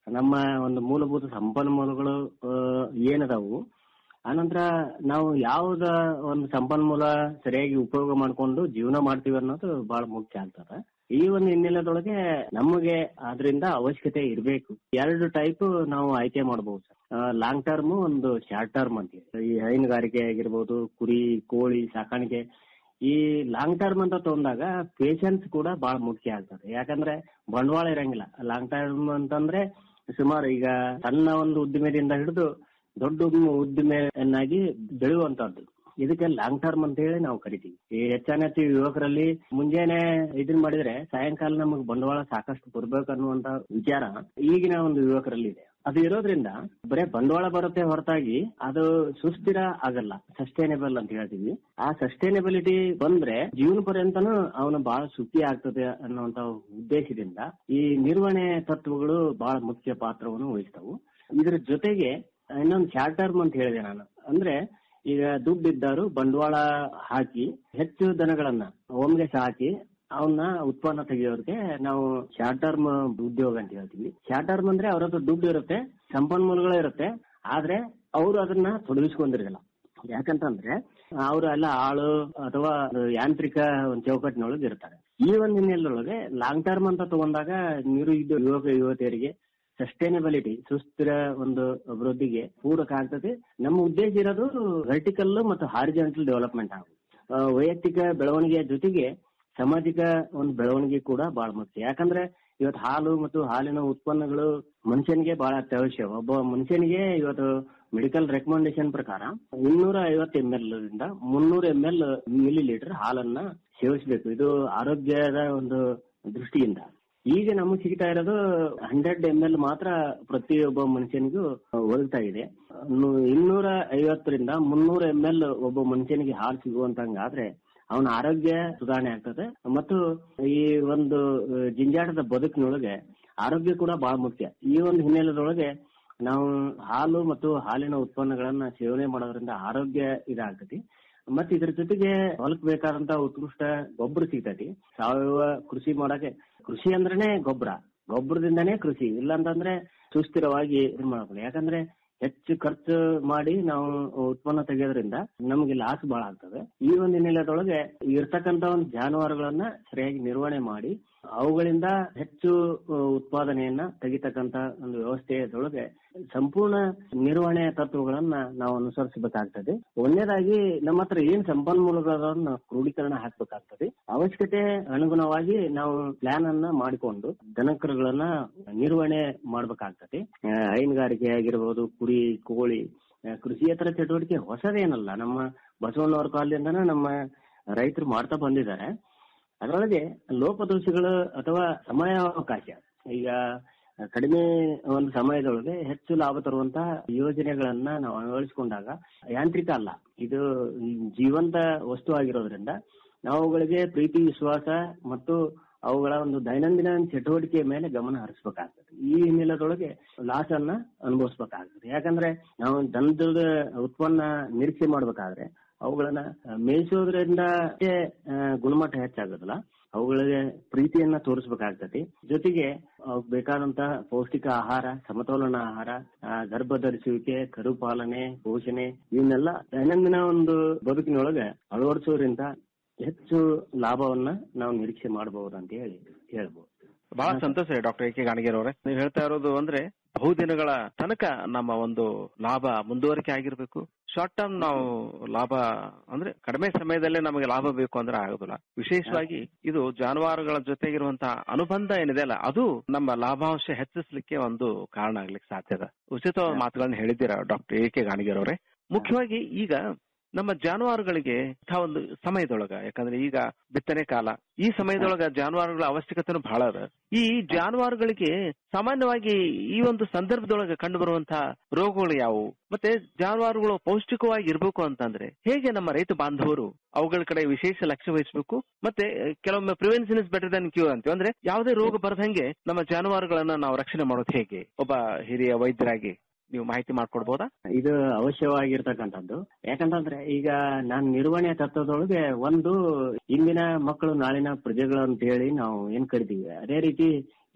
ನಮ್ಮ ಒಂದು ಮೂಲಭೂತ ಸಂಪನ್ಮೂಲಗಳು ಆ, ಏನದಾವು ಆನಂತರ ನಾವು ಯಾವ್ದ ಒಂದು ಸಂಪನ್ಮೂಲ ಸರಿಯಾಗಿ ಉಪಯೋಗ ಮಾಡ್ಕೊಂಡು ಜೀವನ ಮಾಡ್ತೀವಿ ಅನ್ನೋದು ಬಹಳ ಮುಖ್ಯ ಆಗ್ತದ ಈ ಒಂದು ಹಿನ್ನೆಲೆದೊಳಗೆ ನಮಗೆ ಅದರಿಂದ ಅವಶ್ಯಕತೆ ಇರಬೇಕು ಎರಡು ಟೈಪ್ ನಾವು ಆಯ್ಕೆ ಮಾಡಬಹುದು ಲಾಂಗ್ ಟರ್ಮ್ ಒಂದು ಶಾರ್ಟ್ ಟರ್ಮ್ ಅಂತ ಈ ಹೈನುಗಾರಿಕೆ ಆಗಿರ್ಬೋದು ಕುರಿ ಕೋಳಿ ಸಾಕಾಣಿಕೆ ಈ ಲಾಂಗ್ ಟರ್ಮ್ ಅಂತ ತಗೊಂಡಾಗ ಪೇಷನ್ಸ್ ಕೂಡ ಬಹಳ ಮುಖ್ಯ ಆಗ್ತದೆ ಯಾಕಂದ್ರೆ ಬಂಡವಾಳ ಇರಂಗಿಲ್ಲ ಲಾಂಗ್ ಟರ್ಮ್ ಅಂತಂದ್ರೆ ಸುಮಾರು ಈಗ ಸಣ್ಣ ಒಂದು ಉದ್ದಿಮೆದಿಂದ ಹಿಡಿದು ದೊಡ್ಡ ಉದ್ದಿಮೆ ಉದ್ದಿಮೆಯನ್ನಾಗಿ ಬೆಳೆಯುವಂತದ್ದು ಇದಕ್ಕೆ ಲಾಂಗ್ ಟರ್ಮ್ ಅಂತ ಹೇಳಿ ನಾವು ಕರಿತೀವಿ ಈ ಹೆಚ್ಚಾನೆಚ್ಚು ಯುವಕರಲ್ಲಿ ಮುಂಜಾನೆ ಇದನ್ ಮಾಡಿದ್ರೆ ಸಾಯಂಕಾಲ ನಮಗೆ ಬಂಡವಾಳ ಸಾಕಷ್ಟು ಬರ್ಬೇಕು ಅನ್ನುವಂತ ವಿಚಾರ ಈಗಿನ ಒಂದು ಯುವಕರಲ್ಲಿ ಇದೆ ಅದು ಇರೋದ್ರಿಂದ ಬರೇ ಬಂಡವಾಳ ಬರುತ್ತೆ ಹೊರತಾಗಿ ಅದು ಸುಸ್ಥಿರ ಆಗಲ್ಲ ಸಸ್ಟೈನೇಬಲ್ ಅಂತ ಹೇಳ್ತೀವಿ ಆ ಸಸ್ಟೈನೇಬಿಲಿಟಿ ಬಂದ್ರೆ ಜೀವನ ಪರ್ಯಂತನೂ ಅವನು ಬಹಳ ಸುಖಿ ಆಗ್ತದೆ ಅನ್ನುವಂತ ಉದ್ದೇಶದಿಂದ ಈ ನಿರ್ವಹಣೆ ತತ್ವಗಳು ಬಹಳ ಮುಖ್ಯ ಪಾತ್ರವನ್ನು ವಹಿಸ್ತವು ಇದ್ರ ಜೊತೆಗೆ ಇನ್ನೊಂದು ಶಾರ್ಟ್ ಟರ್ಮ್ ಅಂತ ಹೇಳಿದೆ ನಾನು ಅಂದ್ರೆ ಈಗ ದುಡ್ಡು ಇದ್ದಾರು ಬಂಡವಾಳ ಹಾಕಿ ಹೆಚ್ಚು ದನಗಳನ್ನ ಒಮ್ಗೆ ಸಾಕಿ ಅವನ್ನ ಉತ್ಪನ್ನ ತೆಗೆಯೋರ್ಗೆ ನಾವು ಶಾರ್ಟ್ ಟರ್ಮ್ ಉದ್ಯೋಗ ಅಂತ ಹೇಳ್ತೀವಿ ಶಾರ್ಟ್ ಟರ್ಮ್ ಅಂದ್ರೆ ಅವ್ರ ಹತ್ರ ದುಡ್ಡು ಇರುತ್ತೆ ಸಂಪನ್ಮೂಲಗಳು ಇರುತ್ತೆ ಆದ್ರೆ ಅವರು ಅದನ್ನ ತೊಡಗಿಸ್ಕೊಂಡಿರಲ್ಲ ಯಾಕಂತಂದ್ರೆ ಅವರು ಎಲ್ಲ ಆಳು ಅಥವಾ ಯಾಂತ್ರಿಕ ಒಂದು ಚೌಕಟ್ಟಿನೊಳಗೆ ಇರ್ತಾರೆ ಈ ಒಂದು ಹಿನ್ನೆಲೆಯೊಳಗೆ ಲಾಂಗ್ ಟರ್ಮ್ ಅಂತ ತಗೊಂಡಾಗ ನೀರು ಇದ್ದು ಯುವಕ ಯುವತಿಯರಿಗೆ ಸಸ್ಟೈನಬಿಲಿಟಿ ಸುಸ್ಥಿರ ಒಂದು ಅಭಿವೃದ್ಧಿಗೆ ಪೂರಕ ಆಗ್ತದೆ ನಮ್ಮ ಉದ್ದೇಶ ಇರೋದು ವರ್ಟಿಕಲ್ ಮತ್ತು ಹಾರಿಜಾಂಟಲ್ ಡೆವಲಪ್ಮೆಂಟ್ ಆಗುದು ಆ, ವೈಯಕ್ತಿಕ ಬೆಳವಣಿಗೆಯ ಜೊತೆಗೆ ಸಾಮಾಜಿಕ ಒಂದು ಬೆಳವಣಿಗೆ ಕೂಡ ಬಹಳ ಮುಖ್ಯ ಯಾಕಂದ್ರೆ ಇವತ್ತು ಹಾಲು ಮತ್ತು ಹಾಲಿನ ಉತ್ಪನ್ನಗಳು ಮನುಷ್ಯನಿಗೆ ಬಹಳ ಅತ್ಯವಶ್ಯ ಒಬ್ಬ ಮನುಷ್ಯನಿಗೆ ಇವತ್ತು ಮೆಡಿಕಲ್ ರೆಕಮೆಂಡೇಶನ್ ಪ್ರಕಾರ ಇನ್ನೂರ ಐವತ್ತು ಎಂ ಎಲ್ ದಿಂದ ಮುನ್ನೂರ ಎಂ ಎಲ್ ಮಿಲಿ ಲೀಟರ್ ಹಾಲನ್ನ ಸೇವಿಸಬೇಕು ಇದು ಆರೋಗ್ಯದ ಒಂದು ದೃಷ್ಟಿಯಿಂದ ಈಗ ನಮಗೆ ಸಿಗ್ತಾ ಇರೋದು ಹಂಡ್ರೆಡ್ ಎಂ ಎಲ್ ಮಾತ್ರ ಪ್ರತಿಯೊಬ್ಬ ಮನುಷ್ಯನಿಗೂ ಒದಗ್ತಾ ಇದೆ ಇನ್ನು ಇನ್ನೂರ ಐವತ್ತರಿಂದ ಮುನ್ನೂರ ಎಂ ಎಲ್ ಒಬ್ಬ ಮನುಷ್ಯನಿಗೆ ಹಾಲು ಸಿಗುವಂತಂಗಾದ್ರೆ ಅವನ ಆರೋಗ್ಯ ಸುಧಾರಣೆ ಆಗ್ತದೆ ಮತ್ತು ಈ ಒಂದು ಆ, ಜಿಂಜಾಟದ ಬದುಕಿನೊಳಗೆ ಆರೋಗ್ಯ ಕೂಡ ಬಹಳ ಮುಖ್ಯ ಈ ಒಂದು ಹಿನ್ನೆಲೆದೊಳಗೆ ನಾವು ಹಾಲು ಮತ್ತು ಹಾಲಿನ ಉತ್ಪನ್ನಗಳನ್ನ ಸೇವನೆ ಮಾಡೋದ್ರಿಂದ ಆರೋಗ್ಯ ಇದಾಗ್ತತಿ ಮತ್ತೆ ಇದ್ರ ಜೊತೆಗೆ ಹೊಲಕ್ ಬೇಕಾದಂತ ಉತ್ಕೃಷ್ಟ ಗೊಬ್ಬರ ಸಿಗ್ತೈತಿ ಸಾವಯವ ಕೃಷಿ ಮಾಡಕ್ಕೆ ಕೃಷಿ ಅಂದ್ರೇನೆ ಗೊಬ್ಬರ ಗೊಬ್ಬರದಿಂದಾನೇ ಕೃಷಿ ಇಲ್ಲಾಂತಂದ್ರೆ ಸುಸ್ಥಿರವಾಗಿ ಇದು ಮಾಡಬೇಕು ಯಾಕಂದ್ರೆ ಹೆಚ್ಚು ಖರ್ಚು ಮಾಡಿ ನಾವು ಉತ್ಪನ್ನ ತೆಗೆಯೋದ್ರಿಂದ ನಮಗೆ ಲಾಸ್ ಬಹಳ ಆಗ್ತದೆ ಈ ಒಂದು ಹಿನ್ನೆಲೆದೊಳಗೆ ಇರ್ತಕ್ಕಂತ ಒಂದು ಜಾನುವಾರುಗಳನ್ನ ಸರಿಯಾಗಿ ನಿರ್ವಹಣೆ ಮಾಡಿ ಅವುಗಳಿಂದ ಹೆಚ್ಚು ಆ, ಉತ್ಪಾದನೆಯನ್ನ ತೆಗಿತಕ್ಕಂತ ಒಂದು ವ್ಯವಸ್ಥೆಯದೊಳಗೆ ಸಂಪೂರ್ಣ ನಿರ್ವಹಣೆ ತತ್ವಗಳನ್ನ ನಾವು ಅನುಸರಿಸಬೇಕಾಗ್ತದೆ ಒಂದನೇದಾಗಿ ನಮ್ಮ ಹತ್ರ ಏನ್ ಸಂಪನ್ಮೂಲಗಳನ್ನ ಕ್ರೋಢೀಕರಣ ಹಾಕ್ಬೇಕಾಗ್ತದೆ ಅವಶ್ಯಕತೆ ಅನುಗುಣವಾಗಿ ನಾವು ಪ್ಲಾನ್ ಅನ್ನ ಮಾಡಿಕೊಂಡು ದನಕರುಗಳನ್ನ ನಿರ್ವಹಣೆ ಮಾಡ್ಬೇಕಾಗ್ತದೆ ಆ, ಹೈನುಗಾರಿಕೆ ಆಗಿರ್ಬೋದು ಕುರಿ ಕೋಳಿ ಆ, ಕೃಷಿಯೇತರ ಚಟುವಟಿಕೆ ಹೊಸದೇನಲ್ಲ ನಮ್ಮ ಬಸವಣ್ಣವ್ರ ಕಾಲದಿಂದನೂ ನಮ್ಮ ರೈತರು ಮಾಡ್ತಾ ಬಂದಿದ್ದಾರೆ ಅದರೊಳಗೆ ಲೋಪದೋಷಗಳು ಅಥವಾ ಸಮಯಾವಕಾಶ ಈಗ ಕಡಿಮೆ ಒಂದು ಸಮಯದೊಳಗೆ ಹೆಚ್ಚು ಲಾಭ ತರುವಂತಹ ಯೋಜನೆಗಳನ್ನ ನಾವು ಅಳವಡಿಸಿಕೊಂಡಾಗ ಯಾಂತ್ರಿಕ ಅಲ್ಲ ಇದು ಜೀವಂತ ವಸ್ತು ಆಗಿರೋದ್ರಿಂದ ನಾವು ಅವುಗಳಿಗೆ ಪ್ರೀತಿ ವಿಶ್ವಾಸ ಮತ್ತು ಅವುಗಳ ಒಂದು ದೈನಂದಿನ ಚಟುವಟಿಕೆಯ ಮೇಲೆ ಗಮನ ಹರಿಸಬೇಕಾಗ್ತದೆ ಈ ಹಿನ್ನೆಲೆದೊಳಗೆ ಲಾಸ್ ಅನ್ನ ಅನುಭವಿಸ್ಬೇಕಾಗ್ತದೆ ಯಾಕಂದ್ರೆ ನಾವು ದನದ ಉತ್ಪನ್ನ ನಿರೀಕ್ಷೆ ಮಾಡ್ಬೇಕಾದ್ರೆ ಅವುಗಳನ್ನ ಮೇಯಿಸೋದ್ರಿಂದ ಅಷ್ಟೇ, ಆ, ಗುಣಮಟ್ಟ ಹೆಚ್ಚಾಗೋದಿಲ್ಲ ಅವುಗಳಿಗೆ ಪ್ರೀತಿಯನ್ನ ತೋರಿಸ್ಬೇಕಾಗ್ತತಿ ಜೊತೆಗೆ ಅವಕ್ ಬೇಕಾದಂತಹ ಪೌಷ್ಟಿಕ ಆಹಾರ ಸಮತೋಲನ ಆಹಾರ ಆ, ಗರ್ಭ ಧರಿಸುವಿಕೆ ಕರು ಪಾಲನೆ ಪೋಷಣೆ ಇವನ್ನೆಲ್ಲ ದೈನಂದಿನ ಒಂದು ಬದುಕಿನೊಳಗೆ ಅಳವಡಿಸೋದ್ರಿಂದ ಹೆಚ್ಚು ಲಾಭವನ್ನ ನಾವು ನಿರೀಕ್ಷೆ ಮಾಡಬಹುದು ಅಂತ ಹೇಳಿ ಹೇಳ್ಬೋದು ಬಹಳ ಸಂತೋಷ ಡಾಕ್ಟರ್ ಎ ಕೆ ಗಾಣಗೇರ್ ಅವರೇ ನೀವು ಹೇಳ್ತಾ ಇರೋದು ಅಂದ್ರೆ ಬಹುದಿನಗಳ ತನಕ ನಮ್ಮ ಒಂದು ಲಾಭ ಮುಂದುವರಿಕೆ ಆಗಿರ್ಬೇಕು ಶಾರ್ಟ್ ಟರ್ಮ್ ನಾವು ಲಾಭ ಅಂದ್ರೆ ಕಡಿಮೆ ಸಮಯದಲ್ಲೇ ನಮಗೆ ಲಾಭ ಬೇಕು ಅಂದ್ರೆ ಆಗೋದಿಲ್ಲ ವಿಶೇಷವಾಗಿ ಇದು ಜಾನುವಾರುಗಳ ಜೊತೆಗಿರುವಂತಹ ಅನುಬಂಧ ಏನಿದೆ ಅಲ್ಲ ಅದು ನಮ್ಮ ಲಾಭಾಂಶ ಹೆಚ್ಚಿಸ್ಲಿಕ್ಕೆ ಒಂದು ಕಾರಣ ಆಗ್ಲಿಕ್ಕೆ ಸಾಧ್ಯದ ಉಚಿತವಾದ ಮಾತುಗಳನ್ನ ಹೇಳಿದ್ದೀರಾ ಡಾಕ್ಟರ್ ಎ ಕೆ ಗಾಣಗೇರ್ ಅವರೇ ಮುಖ್ಯವಾಗಿ ಈಗ ನಮ್ಮ ಜಾನುವಾರುಗಳಿಗೆ ಇಂಥ ಒಂದು ಸಮಯದೊಳಗ ಯಾಕಂದ್ರೆ ಈಗ ಬಿತ್ತನೆ ಕಾಲ ಈ ಸಮಯದೊಳಗ ಜಾನುವಾರುಗಳ ಅವಶ್ಯಕತೆನೂ ಬಹಳ ಅದ ಈ ಜಾನುವಾರುಗಳಿಗೆ ಸಾಮಾನ್ಯವಾಗಿ ಈ ಒಂದು ಸಂದರ್ಭದೊಳಗೆ ಕಂಡು ಬರುವಂತಹ ರೋಗಗಳು ಯಾವುವು ಮತ್ತೆ ಜಾನುವಾರುಗಳು ಪೌಷ್ಟಿಕವಾಗಿ ಇರಬೇಕು ಅಂತಂದ್ರೆ ಹೇಗೆ ನಮ್ಮ ರೈತ ಬಾಂಧವರು ಅವುಗಳ ಕಡೆ ವಿಶೇಷ ಲಕ್ಷ್ಯ ವಹಿಸಬೇಕು ಮತ್ತೆ ಕೆಲವೊಮ್ಮೆ prevention is better than cure ಅಂತ ಅಂದ್ರೆ ಯಾವುದೇ ರೋಗ ಬರದಂಗೆ ನಮ್ಮ ಜಾನುವಾರುಗಳನ್ನ ನಾವು ರಕ್ಷಣೆ ಮಾಡೋದು ಹೇಗೆ ಒಬ್ಬ ಹಿರಿಯ ವೈದ್ಯರಾಗಿ ನೀವು ಮಾಹಿತಿ ಮಾಡ್ಕೊಡ್ಬೋದಾ ಇದು ಅವಶ್ಯವಾಗಿರ್ತಕ್ಕಂಥದ್ದು ಯಾಕಂತಂದ್ರೆ ಈಗ ನಾನ್ ನಿರ್ವಹಣೆ ತತ್ವದೊಳಗೆ ಒಂದು ಇಂದಿನ ಮಕ್ಕಳು ನಾಳಿನ ಪ್ರಜೆಗಳು ಅಂತ ಹೇಳಿ ನಾವು ಏನ್ ಕರಿತೀವಿ ಅದೇ ರೀತಿ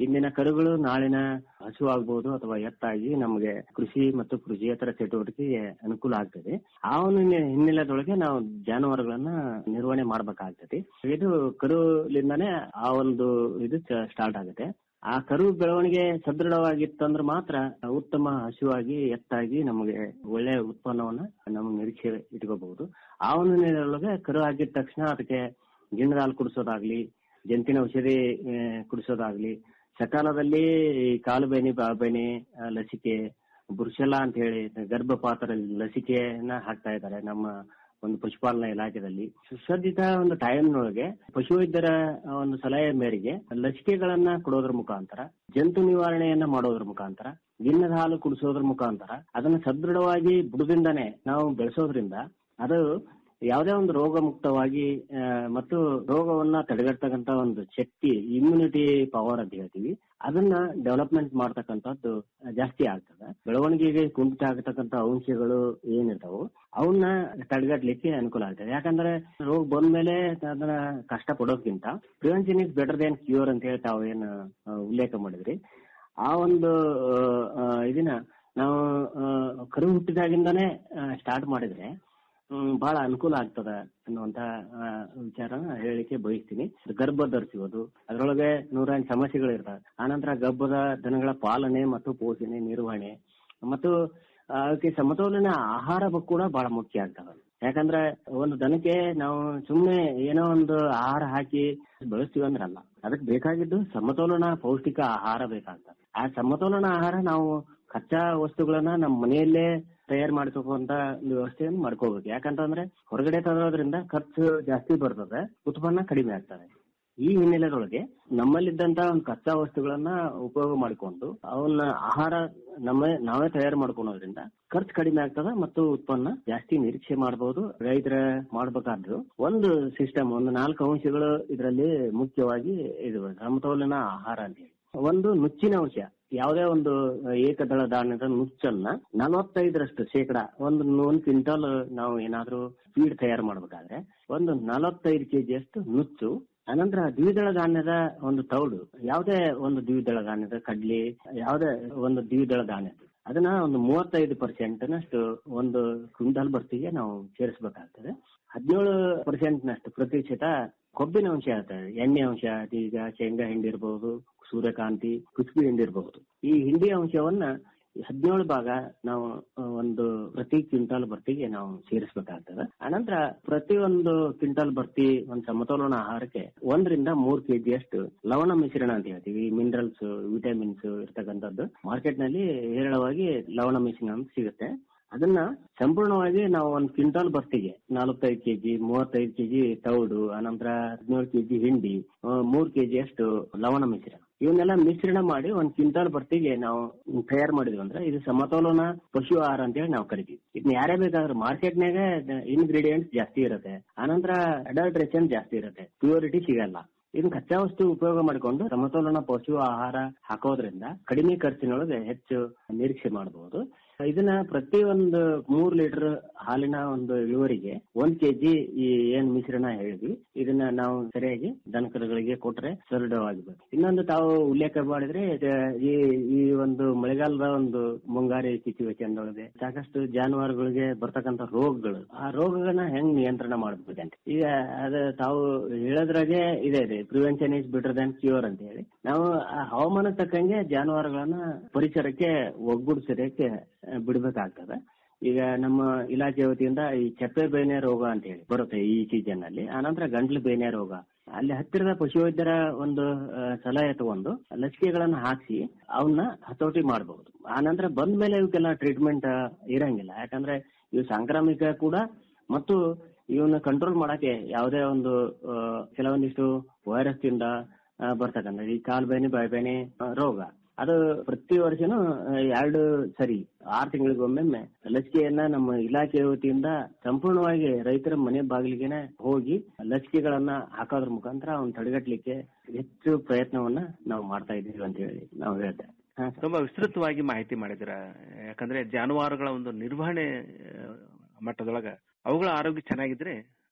ಇಂದಿನ ಕರುಗಳು ನಾಳಿನ ಹಸು ಆಗ್ಬಹುದು ಅಥವಾ ಎತ್ತಾಗಿ ನಮಗೆ ಕೃಷಿ ಮತ್ತು ಕೃಷಿಯೇತರ ಚಟುವಟಿಕೆಗೆ ಅನುಕೂಲ ಆಗ್ತದೆ ಆ ಒಂದು ಹಿನ್ನೆ- ಹಿನ್ನೆಲೆದೊಳಗೆ ನಾವು ಜಾನುವಾರುಗಳನ್ನ ನಿರ್ವಹಣೆ ಮಾಡ್ಬೇಕಾಗ್ತದೆ ಇದು ಕರುಲಿಂದಾನೇ ಆ ಒಂದು ಇದು ಸ್ಟಾರ್ಟ್ ಆಗುತ್ತೆ ಆ ಕರು ಬೆಳವಣಿಗೆ ಸದೃಢವಾಗಿತ್ತಂದ್ರೆ ಮಾತ್ರ ಉತ್ತಮ ಹಸುವಾಗಿ ಎತ್ತಾಗಿ ನಮಗೆ ಒಳ್ಳೆ ಉತ್ಪನ್ನವನ್ನ ನಮ್ಮ ನಿರೀಕ್ಷೆ ಇಟ್ಕೋಬಹುದು ಆ ಒಂದು ಹಿನ್ನೆಲೆಯೊಳಗೆ ಕರು ಆಗಿದ ತಕ್ಷಣ ಅದಕ್ಕೆ ಗಿಣ್ಣದ ಹಾಲು ಕುಡಿಸೋದಾಗ್ಲಿ ಜಂತಿನ ಔಷಧಿ ಆ, ಕುಡಿಸೋದಾಗ್ಲಿ ಸಕಾಲದಲ್ಲಿ ಈ ಕಾಲು ಬೇನೆ ಬಾಬೇನೆ ಆ, ಲಸಿಕೆ ಬುರ್ಷೆಲ್ಲ ಅಂತ ಹೇಳಿ ಗರ್ಭಪಾತ್ರ ಲಸಿಕೆಯನ್ನ ಹಾಕ್ತಾ ಇದ್ದಾರೆ ನಮ್ಮ ಒಂದು ಪಶುಪಾಲನಾ ಇಲಾಖೆಯಲ್ಲಿ ಸುಸಜ್ಜಿತ ಒಂದು ಟೈಮ್ನೊಳಗೆ ಪಶುವೈದ್ಯರ ಒಂದು ಸಲಹೆ ಮೇರೆಗೆ ಲಸಿಕೆಗಳನ್ನ ಕೊಡೋದ್ರ ಮುಖಾಂತರ ಜಂತು ನಿವಾರಣೆಯನ್ನ ಮಾಡೋದ್ರ ಮುಖಾಂತರ ಗಿಣ್ಣದ ಹಾಲು ಕುಡಿಸೋದ್ರ ಮುಖಾಂತರ ಅದನ್ನ ಸದೃಢವಾಗಿ ಬುಡದಿಂದಾನೆ ನಾವು ಬೆಳೆಸೋದ್ರಿಂದ ಅದು ಯಾವುದೇ ಒಂದು ರೋಗ ಮುಕ್ತವಾಗಿ ಆ, ಮತ್ತು ರೋಗವನ್ನ ತಡೆಗಟ್ಟತಕ್ಕಂತ ಒಂದು ಶಕ್ತಿ ಇಮ್ಯುನಿಟಿ ಪವರ್ ಅಂತ ಹೇಳ್ತೀವಿ ಅದನ್ನ ಡೆವಲಪ್ಮೆಂಟ್ ಮಾಡ್ತಕ್ಕಂಥದ್ದು ಜಾಸ್ತಿ ಆಗ್ತದೆ ಬೆಳವಣಿಗೆಗೆ ಕುಂಠಿತ ಆಗತಕ್ಕಂತ ಅಂಶಗಳು ಏನಿರ್ತಾವು ಅವನ್ನ ತಡೆಗಟ್ಟಲಿಕ್ಕೆ ಅನುಕೂಲ ಆಗ್ತದೆ ಯಾಕಂದ್ರೆ ರೋಗ ಬಂದ್ಮೇಲೆ ಅದನ್ನ ಕಷ್ಟ ಪಡೋದ್ಕಿಂತ prevention is better than cure ಅಂತ ಹೇಳಿ ತಾವು ಏನು ಆ, ಉಲ್ಲೇಖ ಮಾಡಿದ್ರಿ ಆ ಒಂದು ಆ, ಇದನ್ನ ನಾವು ಆ, ಕರು ಹುಟ್ಟಿದಾಗಿಂದಾನೇ ಸ್ಟಾರ್ಟ್ ಮಾಡಿದ್ರೆ ಹ್ಮ್, ಬಹಳ ಅನುಕೂಲ ಆಗ್ತದ ಅನ್ನುವಂತ ಆ, ವಿಚಾರನ ಹೇಳಿಕೆ ಬಯಸ್ತೀನಿ ಗರ್ಭ ಧರಿಸುವುದು ಅದರೊಳಗೆ ನೂರಾರು ಸಮಸ್ಯೆಗಳು ಇರ್ತವೆ ಆನಂತರ ಗರ್ಭದ ದನಗಳ ಪಾಲನೆ ಮತ್ತು ಪೋಷಣೆ ನಿರ್ವಹಣೆ ಮತ್ತು ಅದಕ್ಕೆ ಸಮತೋಲನ ಆಹಾರ ಕೂಡ ಬಹಳ ಮುಖ್ಯ ಆಗ್ತದೆ ಯಾಕಂದ್ರೆ ಒಂದು ದನಕ್ಕೆ ನಾವು ಸುಮ್ನೆ ಏನೋ ಒಂದು ಆಹಾರ ಹಾಕಿ ಬೆಳೆಸ್ತೀವಿ ಅಂದ್ರೆ ಅಲ್ಲ ಅದಕ್ಕೆ ಬೇಕಾಗಿದ್ದು ಸಮತೋಲನ ಪೌಷ್ಟಿಕ ಆಹಾರ ಬೇಕಾಗ್ತದೆ ಆ ಸಮತೋಲನ ಆಹಾರ ನಾವು ಕಚ್ಚಾ ವಸ್ತುಗಳನ್ನ ನಮ್ಮ ಮನೆಯಲ್ಲೇ ತಯಾರು ಮಾಡ್ಕೋಕೊಂತ ಒಂದು ವ್ಯವಸ್ಥೆಯನ್ನು ಮಾಡ್ಕೋಬೇಕು ಯಾಕಂತಂದ್ರೆ ಹೊರಗಡೆ ತರೋದ್ರಿಂದ ಖರ್ಚು ಜಾಸ್ತಿ ಬರ್ತದೆ ಉತ್ಪನ್ನ ಕಡಿಮೆ ಆಗ್ತದೆ ಈ ಹಿನ್ನೆಲೆದೊಳಗೆ ನಮ್ಮಲ್ಲಿದ್ದಂತ ಒಂದು ಕಚ್ಚಾ ವಸ್ತುಗಳನ್ನ ಉಪಯೋಗ ಮಾಡಿಕೊಂಡು ಅವನ್ನ ಆಹಾರ ನಮ್ಮ ನಾವೇ ತಯಾರು ಮಾಡ್ಕೊಳೋದ್ರಿಂದ ಖರ್ಚು ಕಡಿಮೆ ಆಗ್ತದೆ ಮತ್ತು ಉತ್ಪನ್ನ ಜಾಸ್ತಿ ನಿರೀಕ್ಷೆ ಮಾಡಬಹುದು ರೈತರ ಮಾಡ್ಬೇಕಾದ್ರು ಒಂದು ಸಿಸ್ಟಮ್ ಒಂದು ನಾಲ್ಕು ಅಂಶಗಳು ಇದರಲ್ಲಿ ಮುಖ್ಯವಾಗಿ ಇದು ಸಮತೋಲನ ಆಹಾರ ಅಂತ ಹೇಳಿ ಒಂದು ನುಚ್ಚಿನ ಅಂಶ ಯಾವುದೇ ಒಂದು ಏಕದಳ ಧಾನ್ಯದ ನುಚ್ಚನ್ನ ನಲವತ್ತೈದರಷ್ಟು ಶೇಕಡ ಒಂದು ಒಂದು ಕ್ವಿಂಟಲ್ ನಾವು ಏನಾದ್ರೂ ಫೀಡ್ ತಯಾರು ಮಾಡ್ಬೇಕಾದ್ರೆ ಒಂದು ನಲವತ್ತೈದು ಕೆಜಿಯಷ್ಟು ನುಚ್ಚು ಅನಂತರ ದ್ವಿದಳ ಧಾನ್ಯದ ಒಂದು ತೌಡು ಯಾವುದೇ ಒಂದು ದ್ವಿದಳ ಧಾನ್ಯದ ಕಡ್ಲಿ ಯಾವುದೇ ಒಂದು ದ್ವಿದಳ ಧಾನ್ಯ ಅದನ್ನ ಒಂದು ಮೂವತ್ತೈದು ಪರ್ಸೆಂಟ್ ನಷ್ಟು ಒಂದು ಕ್ವಿಂಟಲ್ ಬರ್ತಿಗೆ ನಾವು ಸೇರಿಸಬೇಕಾಗ್ತದೆ ಹದಿನೇಳು ಪರ್ಸೆಂಟ್ ನಷ್ಟು ಪ್ರತಿಶತ ಕೊಬ್ಬಿನ ಅಂಶ ಇರ್ತದೆ ಎಣ್ಣೆ ಅಂಶ ಈಗ ಶೇಂಗಾ ಹಿಂಡಿ ಇರಬಹುದು ಸೂರ್ಯಕಾಂತಿ ಕುಸುಬಿ ಹಿಂಡಿ ಇರಬಹುದು ಈ ಹಿಂಡಿ ಅಂಶವನ್ನ ಹದಿನೇಳು ಭಾಗ ನಾವು ಆ, ಒಂದು ಪ್ರತಿ ಕ್ವಿಂಟಾಲ್ ಬರ್ತಿಗೆ ನಾವು ಸೇರಿಸಬೇಕಾಗ್ತದೆ ಅನಂತರ ಪ್ರತಿ ಒಂದು ಕ್ವಿಂಟಾಲ್ ಬರ್ತಿ ಒಂದು ಸಮತೋಲನ ಆಹಾರಕ್ಕೆ ಒಂದರಿಂದ ಮೂರ್ ಕೆಜಿ ಅಷ್ಟು ಲವಣ ಮಿಶ್ರಣ ಅಂತ ಹೇಳ್ತೀವಿ ಮಿನರಲ್ಸ್ ವಿಟಮಿನ್ಸ್ ಇರ್ತಕ್ಕಂಥದ್ದು ಮಾರ್ಕೆಟ್ ನಲ್ಲಿ ಹೇರಳವಾಗಿ ಲವಣ ಮಿಶ್ರಣ ಅಂತ ಸಿಗುತ್ತೆ ಅದನ್ನ ಸಂಪೂರ್ಣವಾಗಿ ನಾವು ಒಂದು ಕ್ವಿಂಟಾಲ್ ಬರ್ತಿಗೆ ನಲವತ್ತೈದು ಕೆಜಿ ಮೂವತ್ತೈದು ಕೆಜಿ ತೌಡು ಅನಂತರ ಹದಿನೇಳು ಕೆಜಿ ಹಿಂಡಿ ಆ, ಮೂರ್ ಕೆಜಿ ಅಷ್ಟು ಲವಣ ಮಿಶ್ರಣ ಇವನ್ನೆಲ್ಲ ಮಿಶ್ರಣ ಮಾಡಿ ಒಂದ್ ಕ್ವಿಂಟಾಲ್ ಬರ್ತಿಗೆ ನಾವು ತಯಾರು ಮಾಡಿದ್ವಿ ಅಂದ್ರೆ ಇದು ಸಮತೋಲನ ಪಶು ಆಹಾರ ಅಂತ ಹೇಳಿ ನಾವು ಕರಿತೀವಿ ಇದನ್ನ ಯಾರೇ ಬೇಕಾದ್ರೂ ಮಾರ್ಕೆಟ್ನಾಗ ಇನ್ಗ್ರೀಡಿಯೆಂಟ್ಸ್ ಜಾಸ್ತಿ ಇರುತ್ತೆ ಆನಂತರ ಅಡಲ್ಟ್ರೇಷನ್ ಜಾಸ್ತಿ ಇರುತ್ತೆ ಪ್ಯೂರಿಟಿ ಸಿಗಲ್ಲ ಇದನ್ನ ಕಚ್ಚಾ ವಸ್ತು ಉಪಯೋಗ ಮಾಡಿಕೊಂಡು ಸಮತೋಲನ ಪಶು ಆಹಾರ ಹಾಕೋದ್ರಿಂದ ಕಡಿಮೆ ಖರ್ಚಿನೊಳಗೆ ಹೆಚ್ಚು ನಿರೀಕ್ಷೆ ಮಾಡಬಹುದು ಇದನ್ನ ಪ್ರತಿ ಒಂದು ಮೂರ್ ಲೀಟರ್ ಹಾಲಿನ ಒಂದು ಇಳುವರಿಗೆ ಒಂದ್ ಕೆಜಿ ಈ ಏನ್ ಮಿಶ್ರಣ ಹೇಳಿದ್ವಿ ಇದನ್ನ ನಾವು ಸರಿಯಾಗಿ ದನಕರುಗಳಿಗೆ ಕೊಟ್ರೆ ಸದೃಢವಾಗಬೇಕು ಇನ್ನೊಂದು ತಾವು ಉಲ್ಲೇಖ ಮಾಡಿದ್ರೆ ಇದು ಈ ಈ ಒಂದು ಮಳೆಗಾಲದ ಒಂದು ಮುಂಗಾರಿ ಸಿಚುವೇಶನ್ ಒಳಗೆ ಸಾಕಷ್ಟು ಜಾನುವಾರುಗಳಿಗೆ ಬರ್ತಕ್ಕಂತ ರೋಗಗಳು ಆ ರೋಗಗಳನ್ನ ಹೆಂಗ್ ನಿಯಂತ್ರಣ ಮಾಡ್ಬೇಕಂತ ಈಗ ಅದ ತಾವು ಹೇಳೋದ್ರಾಗೆ ಇದೆ ಇದೆ prevention is better than cure ಅಂತ ಹೇಳಿ ನಾವು ಆ ಹವಾಮಾನ ತಕ್ಕಂಗೆ ಜಾನುವಾರುಗಳನ್ನ ಪರಿಸರಕ್ಕೆ ಒಗ್ಗೂಡಿಸೋದಕ್ಕೆ ಆ, ಬಿಡ್ಬೇಕಾಗ್ತದೆ ಈಗ ನಮ್ಮ ಇಲಾಖೆ ವತಿಯಿಂದ ಈ ಚಪ್ಪೆ ಬೇನೆ ರೋಗ ಅಂತ ಹೇಳಿ ಬರುತ್ತೆ ಈ ಸೀಸನ್ ಅಲ್ಲಿ ಆನಂತರ ಗಂಟ್ಲು ಬೇನೆ ರೋಗ ಅಲ್ಲಿ ಹತ್ತಿರದ ಪಶುವೈದ್ಯರ ಒಂದು ಆ, ಸಲಹೆ ತಗೊಂಡು ಲಸಿಕೆಗಳನ್ನ ಹಾಕಿಸಿ ಅವನ್ನ ಹತೋಟಿ ಮಾಡಬಹುದು ಆನಂತರ ಬಂದ ಮೇಲೆ ಇವಕ್ಕೆಲ್ಲ ಟ್ರೀಟ್ಮೆಂಟ್ ಇರಂಗಿಲ್ಲ ಯಾಕಂದ್ರೆ ಇವು ಸಾಂಕ್ರಾಮಿಕ ಕೂಡ ಮತ್ತು ಇವನ್ನ ಕಂಟ್ರೋಲ್ ಮಾಡಕ್ಕೆ ಯಾವುದೇ ಒಂದು ಆ, ಕೆಲವೊಂದಿಷ್ಟು ವೈರಸ್ ಇಂದ ಆ, ಬರ್ತಕ್ಕಂಥ ಈ ಕಾಲ್ ಬೇನೆ ಬಾಯಿ ಬೇನೆ ಆ, ರೋಗ ಅದು ಪ್ರತಿ ವರ್ಷನೂ ಆ, ಎರಡು ಸರಿ ಆರು ತಿಂಗಳಿಗೊಮ್ಮೆ ಲಸಿಕೆಯನ್ನ ನಮ್ಮ ಇಲಾಖೆ ವತಿಯಿಂದ ಸಂಪೂರ್ಣವಾಗಿ ರೈತರ ಮನೆ ಬಾಗಿಲಿಗೆನೆ ಹೋಗಿ ಲಸಿಕೆಗಳನ್ನ ಹಾಕೋದ್ರ ಮುಖಾಂತರ ಅವ್ನ ತಡೆಗಟ್ಟಲಿಕ್ಕೆ ಹೆಚ್ಚು ಪ್ರಯತ್ನವನ್ನ ನಾವು ಮಾಡ್ತಾ ಇದ್ದೀವಿ ಅಂತ ಹೇಳಿ ನಾವು ಹೇಳ್ತೇವೆ ಹಾ ಸರ್. ತುಂಬಾ ವಿಸ್ತೃತವಾಗಿ ಮಾಹಿತಿ ಮಾಡಿದಿರ ಯಾಕಂದ್ರೆ ಜಾನುವಾರುಗಳ ಒಂದು ನಿರ್ವಹಣೆ ಆ, ಮಟ್ಟದೊಳಗ ಅವುಗಳ ಆರೋಗ್ಯ ಚೆನ್ನಾಗಿದ್ರೆ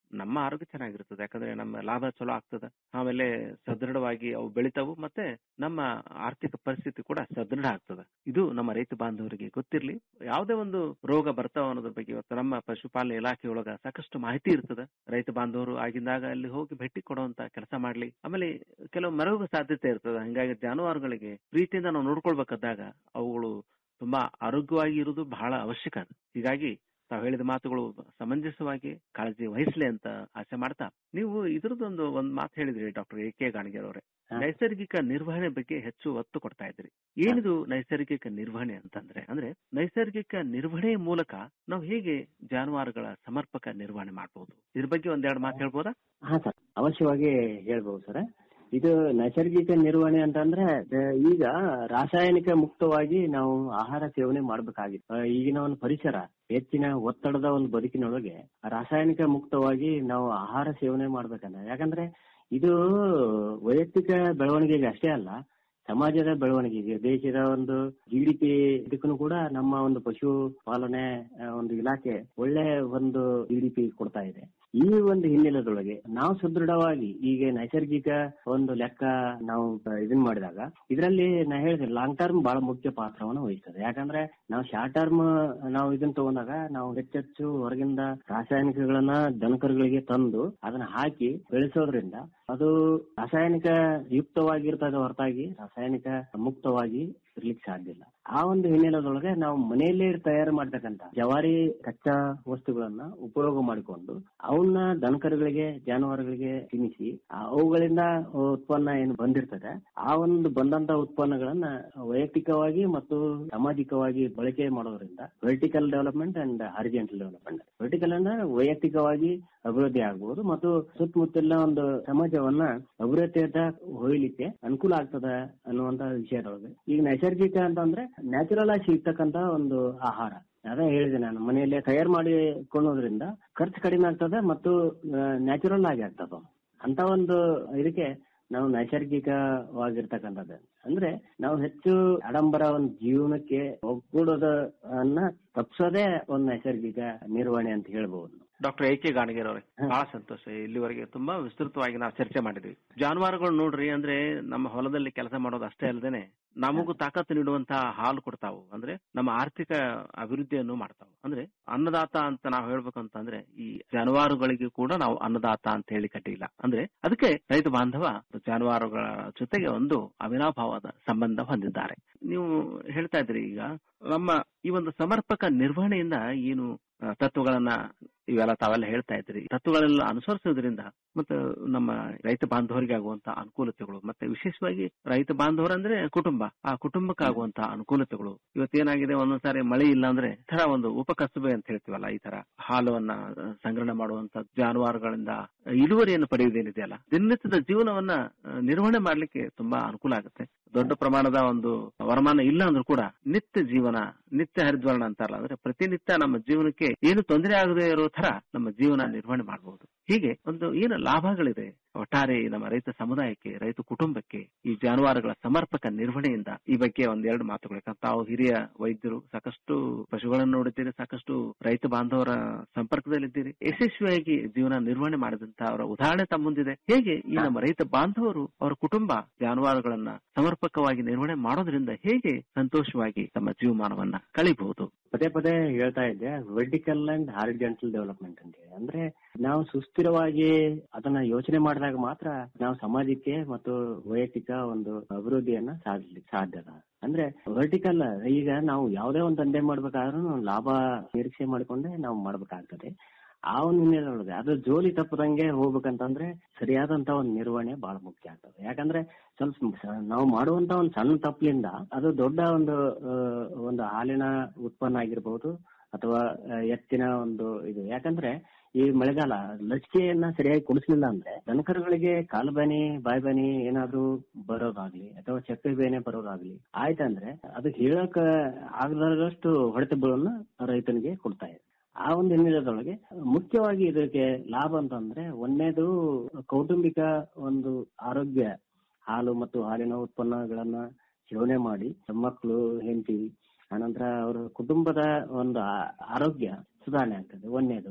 ನಮ್ಮ ಆರೋಗ್ಯ ಚೆನ್ನಾಗಿರ್ತದೆ ಯಾಕಂದ್ರೆ ನಮ್ಮ ಲಾಭ ಚಲೋ ಆಗ್ತದೆ ಆಮೇಲೆ ಸದೃಢವಾಗಿ ಅವು ಬೆಳಿತಾವು ಮತ್ತೆ ನಮ್ಮ ಆರ್ಥಿಕ ಪರಿಸ್ಥಿತಿ ಕೂಡ ಸದೃಢ ಆಗ್ತದೆ ಇದು ನಮ್ಮ ರೈತ ಬಾಂಧವರಿಗೆ ಗೊತ್ತಿರ್ಲಿ ಯಾವುದೇ ಒಂದು ರೋಗ ಬರ್ತಾವ ಅನ್ನೋದ್ರ ಬಗ್ಗೆ ಇವತ್ತು ನಮ್ಮ ಪಶುಪಾಲನೆ ಇಲಾಖೆ ಒಳಗ ಸಾಕಷ್ಟು ಮಾಹಿತಿ ಇರ್ತದೆ ರೈತ ಬಾಂಧವರು ಆಗಿಂದಾಗ ಅಲ್ಲಿ ಹೋಗಿ ಭೇಟಿ ಕೊಡುವಂತ ಕೆಲಸ ಮಾಡ್ಲಿ ಆಮೇಲೆ ಕೆಲವು ಮರಗ ಸಾಧ್ಯತೆ ಇರ್ತದೆ ಹಂಗಾಗಿ ಜಾನುವಾರುಗಳಿಗೆ ಪ್ರೀತಿಯಿಂದ ನಾವು ನೋಡ್ಕೊಳ್ಬೇಕಾದಾಗ ಅವುಗಳು ತುಂಬಾ ಆರೋಗ್ಯವಾಗಿ ಇರುವುದು ಬಹಳ ಅವಶ್ಯಕ ಅದು. ಹೀಗಾಗಿ ತಾವು ಹೇಳಿದ ಮಾತುಗಳು ಸಮಂಜಸವಾಗಿ ಕಾಳಜಿ ವಹಿಸ್ಲಿ ಅಂತ ಆಸೆ ಮಾಡ್ತಾ ನೀವು ಇದ್ರದ್ದೊಂದು ಒಂದ್ ಮಾತು ಹೇಳಿದ್ರಿ ಡಾಕ್ಟರ್ ಎ ಕೆ ಗಾಣಿಗರ್ ಅವರೇ ನೈಸರ್ಗಿಕ ನಿರ್ವಹಣೆ ಬಗ್ಗೆ ಹೆಚ್ಚು ಒತ್ತು ಕೊಡ್ತಾ ಇದ್ರಿ ಏನಿದು ನೈಸರ್ಗಿಕ ನಿರ್ವಹಣೆ ಅಂತಂದ್ರೆ ಅಂದ್ರೆ ನೈಸರ್ಗಿಕ ನಿರ್ವಹಣೆ ಮೂಲಕ ನಾವು ಹೇಗೆ ಜಾನುವಾರುಗಳ ಸಮರ್ಪಕ ನಿರ್ವಹಣೆ ಮಾಡಬಹುದು ಇದ್ರ ಬಗ್ಗೆ ಒಂದೆರಡು ಮಾತು ಹೇಳ್ಬೋದಾ ಹಾ ಸರ್ ಅವಶ್ಯವಾಗಿ ಹೇಳ್ಬೋದು ಸರ್ ಇದು ನೈಸರ್ಗಿಕ ನಿರ್ವಹಣೆ ಅಂತಂದ್ರೆ ಅಹ್, ಈಗ ರಾಸಾಯನಿಕ ಮುಕ್ತವಾಗಿ ನಾವು ಆಹಾರ ಸೇವನೆ ಮಾಡ್ಬೇಕಾಗಿತ್ತು ಅಹ್, ಈಗಿನ ಒಂದು ಪರಿಸರ ಹೆಚ್ಚಿನ ಒತ್ತಡದ ಒಂದು ಬದುಕಿನೊಳಗೆ ರಾಸಾಯನಿಕ ಮುಕ್ತವಾಗಿ ನಾವು ಆಹಾರ ಸೇವನೆ ಮಾಡ್ಬೇಕಂದ್ರೆ ಯಾಕಂದ್ರೆ ಇದು ವೈಯಕ್ತಿಕ ಬೆಳವಣಿಗೆಗೆ ಅಷ್ಟೇ ಅಲ್ಲ ಸಮಾಜದ ಬೆಳವಣಿಗೆಗೆ ದೇಶದ ಒಂದು ಜಿ ಡಿ ಪಿ ಇದಕ್ಕೂ ಕೂಡ ನಮ್ಮ ಒಂದು ಪಶು ಪಾಲನೆ ಆ, ಒಂದು ಇಲಾಖೆ ಒಳ್ಳೆ ಒಂದು ಜಿ ಡಿ ಪಿ ಕೊಡ್ತಾ ಇದೆ ಈ ಒಂದು ಹಿನ್ನೆಲೆದೊಳಗೆ ನಾವು ಸುದೃಢವಾಗಿ ಈಗ ನೈಸರ್ಗಿಕ ಒಂದು ಲೆಕ್ಕ ನಾವು ಇದನ್ ಮಾಡಿದಾಗ ಇದರಲ್ಲಿ ನಾ ಹೇಳಿದೆ ಲಾಂಗ್ ಟರ್ಮ್ ಬಹಳ ಮುಖ್ಯ ಪಾತ್ರವನ್ನು ವಹಿಸ್ತದೆ ಯಾಕಂದ್ರೆ ನಾವು ಶಾರ್ಟ್ ಟರ್ಮ್ ನಾವು ಇದನ್ನ ತಗೊಂಡಾಗ ನಾವು ಹೆಚ್ಚೆಚ್ಚು ಹೊರಗಿಂದ ರಾಸಾಯನಿಕಗಳನ್ನ ದನಕರುಗಳಿಗೆ ತಂದು ಅದನ್ನ ಹಾಕಿ ಬೆಳೆಸೋದ್ರಿಂದ ಅದು ರಾಸಾಯನಿಕ ಯುಕ್ತವಾಗಿರ್ತದೆ ಹೊರತಾಗಿ ರಾಸಾಯನಿಕ ಮುಕ್ತವಾಗಿ ಇರ್ಲಿಕ್ಕೆ ಸಾಧ್ಯ ಇಲ್ಲ ಆ ಒಂದು ಹಿನ್ನೆಲೆದೊಳಗೆ ನಾವು ಮನೆಯಲ್ಲೇ ತಯಾರು ಮಾಡ್ತಕ್ಕಂತ ಜವಾರಿ ಕಚ್ಚಾ ವಸ್ತುಗಳನ್ನ ಉಪಯೋಗ ಮಾಡಿಕೊಂಡು ಅವನ್ನ ದನಕರುಗಳಿಗೆ ಜಾನುವಾರುಗಳಿಗೆ ತಿನ್ನಿಸಿ ಆ ಅವುಗಳಿಂದ ಉತ್ಪನ್ನ ಏನು ಬಂದಿರ್ತದೆ ಆ ಒಂದು ಬಂದಂತ ಉತ್ಪನ್ನಗಳನ್ನ ವೈಯಕ್ತಿಕವಾಗಿ ಮತ್ತು ಸಾಮಾಜಿಕವಾಗಿ ಬಳಕೆ ಮಾಡೋದ್ರಿಂದ vertical development and horizontal development vertical ಅಂದ್ರೆ ವೈಯಕ್ತಿಕವಾಗಿ ಅಭಿವೃದ್ಧಿ ಆಗಬಹುದು ಮತ್ತು ಸುತ್ತಮುತ್ತಲಿನ ಒಂದು ಸಮಾಜವನ್ನ ಅಭಿವೃದ್ಧಿಯತ್ತ ಹೊಯ್ಲಿಕ್ಕೆ ಅನುಕೂಲ ಆಗ್ತದ ಅನ್ನುವಂತ ವಿಷಯದೊಳಗೆ ಈಗ ನೈಸರ್ಗಿಕ ಅಂತಂದ್ರೆ ನ್ಯಾಚುರಲ್ ಆಗಿ ಸಿಗ್ತಕ್ಕಂತ ಒಂದು ಆಹಾರ ಅದೇ ಹೇಳಿದೆ ನಾನು ಮನೆಯಲ್ಲೇ ತಯಾರು ಮಾಡಿಕೊಳ್ಳೋದ್ರಿಂದ ಖರ್ಚು ಕಡಿಮೆ ಆಗ್ತದೆ ಮತ್ತು ನ್ಯಾಚುರಲ್ ಆಗಿ ಆಗ್ತದ ಅಂತ ಒಂದು ಇದಕ್ಕೆ ನಾವು ನೈಸರ್ಗಿಕವಾಗಿರ್ತಕ್ಕಂಥದ್ದು ಅಂದ್ರೆ ನಾವು ಹೆಚ್ಚು ಆಡಂಬರ ಒಂದು ಜೀವನಕ್ಕೆ ಒಗ್ಗೂಡೋದನ್ನ ತಪ್ಪಿಸೋದೇ ಒಂದು ನೈಸರ್ಗಿಕ ನಿರ್ವಹಣೆ ಅಂತ ಹೇಳ್ಬಹುದು ಡಾಕ್ಟರ್ ಎ ಕೆ ಗಾಣಗೇರ್ ಅವರೇ ಬಹಳ ಸಂತೋಷ ಇಲ್ಲಿವರೆಗೆ ತುಂಬಾ ವಿಸ್ತೃತವಾಗಿ ನಾವು ಚರ್ಚೆ ಮಾಡಿದ್ವಿ ಜಾನುವಾರುಗಳು ನೋಡ್ರಿ ಅಂದ್ರೆ ನಮ್ಮ ಹೊಲದಲ್ಲಿ ಕೆಲಸ ಮಾಡೋದು ಅಷ್ಟೇ ಅಲ್ಲದೇನೆ ನಮಗೂ ತಾಕತ್ತು ನೀಡುವಂತಹ ಹಾಲು ಕೊಡ್ತಾವು ಅಂದ್ರೆ ನಮ್ಮ ಆರ್ಥಿಕ ಅಭಿವೃದ್ಧಿಯನ್ನು ಮಾಡ್ತಾವು ಅಂದ್ರೆ ಅನ್ನದಾತ ಅಂತ ನಾವು ಹೇಳ್ಬೇಕಂತಂದ್ರೆ ಈ ಜಾನುವಾರುಗಳಿಗೆ ಕೂಡ ನಾವು ಅನ್ನದಾತ ಅಂತ ಹೇಳಿ ಕಟ್ಟಿಲ್ಲ ಅಂದ್ರೆ ಅದಕ್ಕೆ ರೈತ ಬಾಂಧವ ಜಾನುವಾರುಗಳ ಜೊತೆಗೆ ಒಂದು ಅವಿನಾಭಾವದ ಸಂಬಂಧ ಹೊಂದಿದ್ದಾರೆ ನೀವು ಹೇಳ್ತಾ ಇದ್ರಿ ಈಗ ನಮ್ಮ ಈ ಒಂದು ಸಮರ್ಪಕ ನಿರ್ವಹಣೆಯಿಂದ ಏನು ಆ, ತತ್ವಗಳನ್ನ ಇವೆಲ್ಲ ತಾವೆಲ್ಲ ಹೇಳ್ತಾ ಇದ್ರಿ ತತ್ವಗಳೆಲ್ಲ ಅನುಸರಿಸೋದ್ರಿಂದ ಮತ್ತೆ ನಮ್ಮ ರೈತ ಬಾಂಧವರಿಗೆ ಆಗುವಂತ ಅನುಕೂಲತೆಗಳು ಮತ್ತೆ ವಿಶೇಷವಾಗಿ ರೈತ ಬಾಂಧವರಂದ್ರೆ ಕುಟುಂಬ ಆ ಕುಟುಂಬಕ್ಕೆ ಆಗುವಂತ ಅನುಕೂಲತೆಗಳು ಇವತ್ತೇನಾಗಿದೆ ಒಂದೊಂದ್ಸಾರಿ ಮಳೆ ಇಲ್ಲ ಅಂದ್ರೆ ಈ ತರ ಒಂದು ಉಪಕಸಬೆ ಅಂತ ಹೇಳ್ತೀವಲ್ಲ ಈ ತರ ಹಾಲುವನ್ನ ಆ, ಸಂಗ್ರಹಣೆ ಮಾಡುವಂತ ಜಾನುವಾರುಗಳಿಂದ ಇಳುವರಿಯನ್ನು ಪಡೆಯುವುದೇನಿದೆಯಲ್ಲ ದಿನನಿತ್ಯದ ಜೀವನವನ್ನ ಆ, ನಿರ್ವಹಣೆ ಮಾಡ್ಲಿಕ್ಕೆ ತುಂಬಾ ಅನುಕೂಲ ಆಗುತ್ತೆ ದೊಡ್ಡ ಪ್ರಮಾಣದ ಒಂದು ವರಮಾನ ಇಲ್ಲ ಅಂದ್ರೂ ಕೂಡ ನಿತ್ಯ ಜೀವನ ನಿತ್ಯ ಹರಿದ್ವರ್ಣ ಅಂತಾರಲ್ಲ ಅಂದ್ರೆ ಪ್ರತಿನಿತ್ಯ ನಮ್ಮ ಜೀವನಕ್ಕೆ ಏನು ತೊಂದರೆ ಆಗದೆ ಇರೋ ತರ ನಮ್ಮ ಜೀವನ ನಿರ್ವಹಣೆ ಮಾಡಬಹುದು ಹೀಗೆ ಒಂದು ಏನು ಲಾಭಗಳಿದೆ ಒಟ್ಟಾರೆ ಈ ನಮ್ಮ ರೈತ ಸಮುದಾಯಕ್ಕೆ ರೈತ ಕುಟುಂಬಕ್ಕೆ ಈ ಜಾನುವಾರುಗಳ ಸಮರ್ಪಕ ನಿರ್ವಹಣೆಯಿಂದ ಈ ಬಗ್ಗೆ ಒಂದೆರಡು ಮಾತುಗಳು ಯಾಕಂದ್ರೆ ತಾವು ಹಿರಿಯ ವೈದ್ಯರು ಸಾಕಷ್ಟು ಪಶುಗಳನ್ನು ನೋಡಿದ್ದೀರಿ ಸಾಕಷ್ಟು ರೈತ ಬಾಂಧವರ ಸಂಪರ್ಕದಲ್ಲಿದ್ದೀರಿ ಯಶಸ್ವಿಯಾಗಿ ಜೀವನ ನಿರ್ವಹಣೆ ಮಾಡಿದಂತ ಅವರ ಉದಾಹರಣೆ ತಮ್ಮ ಮುಂದಿದೆ ಹೇಗೆ ಈ ನಮ್ಮ ರೈತ ಬಾಂಧವರು ಅವರ ಕುಟುಂಬ ಜಾನುವಾರುಗಳನ್ನ ಸಮರ್ಪಕವಾಗಿ ನಿರ್ವಹಣೆ ಮಾಡೋದ್ರಿಂದ ಹೇಗೆ ಸಂತೋಷವಾಗಿ ತಮ್ಮ ಜೀವಮಾನವನ್ನ ಕಳಿಬಹುದು ಪದೇ ಪದೇ ಹೇಳ್ತಾ ಇದ್ದೆ ವರ್ಟಿಕಲ್ ಅಂಡ್ ಹಾರಿಜೆಂಟಲ್ ಡೆವಲಪ್ಮೆಂಟ್ ಅಂತ ಹೇಳಿ ಅಂದ್ರೆ ನಾವು ಸುಸ್ಥಿರವಾಗಿ ಅದನ್ನ ಯೋಚನೆ ಮಾಡಿದಾಗ ಮಾತ್ರ ನಾವು ಸಮಾಜಕ್ಕೆ ಮತ್ತು ವೈಯಕ್ತಿಕ ಒಂದು ಅಭಿವೃದ್ಧಿಯನ್ನ ಸಾಧಿಸ್ಲಿಕ್ಕೆ ಸಾಧ್ಯ ಅದ ಅಂದ್ರೆ ವರ್ಟಿಕಲ್ ಈಗ ನಾವು ಯಾವುದೇ ಒಂದು ದಂಧೆ ಮಾಡ್ಬೇಕಾದ್ರೂ ನಾವು ಲಾಭ ನಿರೀಕ್ಷೆ ಮಾಡಿಕೊಂಡೇ ನಾವು ಮಾಡ್ಬೇಕಾಗ್ತದೆ ಆ ಒಂದು ಹಿನ್ನೆಲೆಯೊಳಗೆ ಅದು ಜೋಲಿ ತಪ್ಪದಂಗೆ ಹೋಗ್ಬೇಕಂತಂದ್ರೆ ಸರಿಯಾದಂತ ಒಂದು ನಿರ್ವಹಣೆ ಬಹಳ ಮುಖ್ಯ ಆಗ್ತದೆ ಯಾಕಂದ್ರೆ ಸ್ವಲ್ಪ ಸ- ನಾವು ಮಾಡುವಂತ ಒಂದು ಸಣ್ಣ ತಪ್ಪಲಿಂದ ಅದು ದೊಡ್ಡ ಒಂದು ಆ, ಒಂದು ಹಾಲಿನ ಉತ್ಪನ್ನ ಆಗಿರ್ಬಹುದು ಅಥವಾ ಆ, ಎತ್ತಿನ ಒಂದು ಇದು ಯಾಕಂದ್ರೆ ಈ ಮಳೆಗಾಲ ಲಸಿಕೆಯನ್ನ ಸರಿಯಾಗಿ ಕೊಡಿಸ್ಲಿಲ್ಲ ಅಂದ್ರೆ ದನಕರುಗಳಿಗೆ ಕಾಲು ಬೇನೆ ಬಾಯಿ ಬೇನೆ ಏನಾದ್ರೂ ಬರೋದಾಗ್ಲಿ ಅಥವಾ ಚಪ್ಪೆ ಬೇನೆ ಬರೋದಾಗ್ಲಿ ಆಯ್ತಂದ್ರೆ ಅದು ಹೇಳಕ್ ಆಗದಷ್ಟು ಹೊಡೆತ ಬೀಳನ್ನ ರೈತನಿಗೆ ಕೊಡ್ತಾ ಇದೆ ಆ ಒಂದು ಹಿನ್ನೆಲೆದೊಳಗೆ ಮುಖ್ಯವಾಗಿ ಇದಕ್ಕೆ ಲಾಭ ಅಂತಂದ್ರೆ ಒಂದನೇದು ಕೌಟುಂಬಿಕ ಒಂದು ಆರೋಗ್ಯ ಹಾಲು ಮತ್ತು ಹಾಲಿನ ಉತ್ಪನ್ನಗಳನ್ನ ಸೇವನೆ ಮಾಡಿ ಮಕ್ಕಳು ಹೆಂಡತಿ ಆನಂತರ ಅವರ ಕುಟುಂಬದ ಒಂದು ಆ- ಆರೋಗ್ಯ ಸುಧಾರಣೆ ಆಗ್ತದೆ ಒಂದನೇದು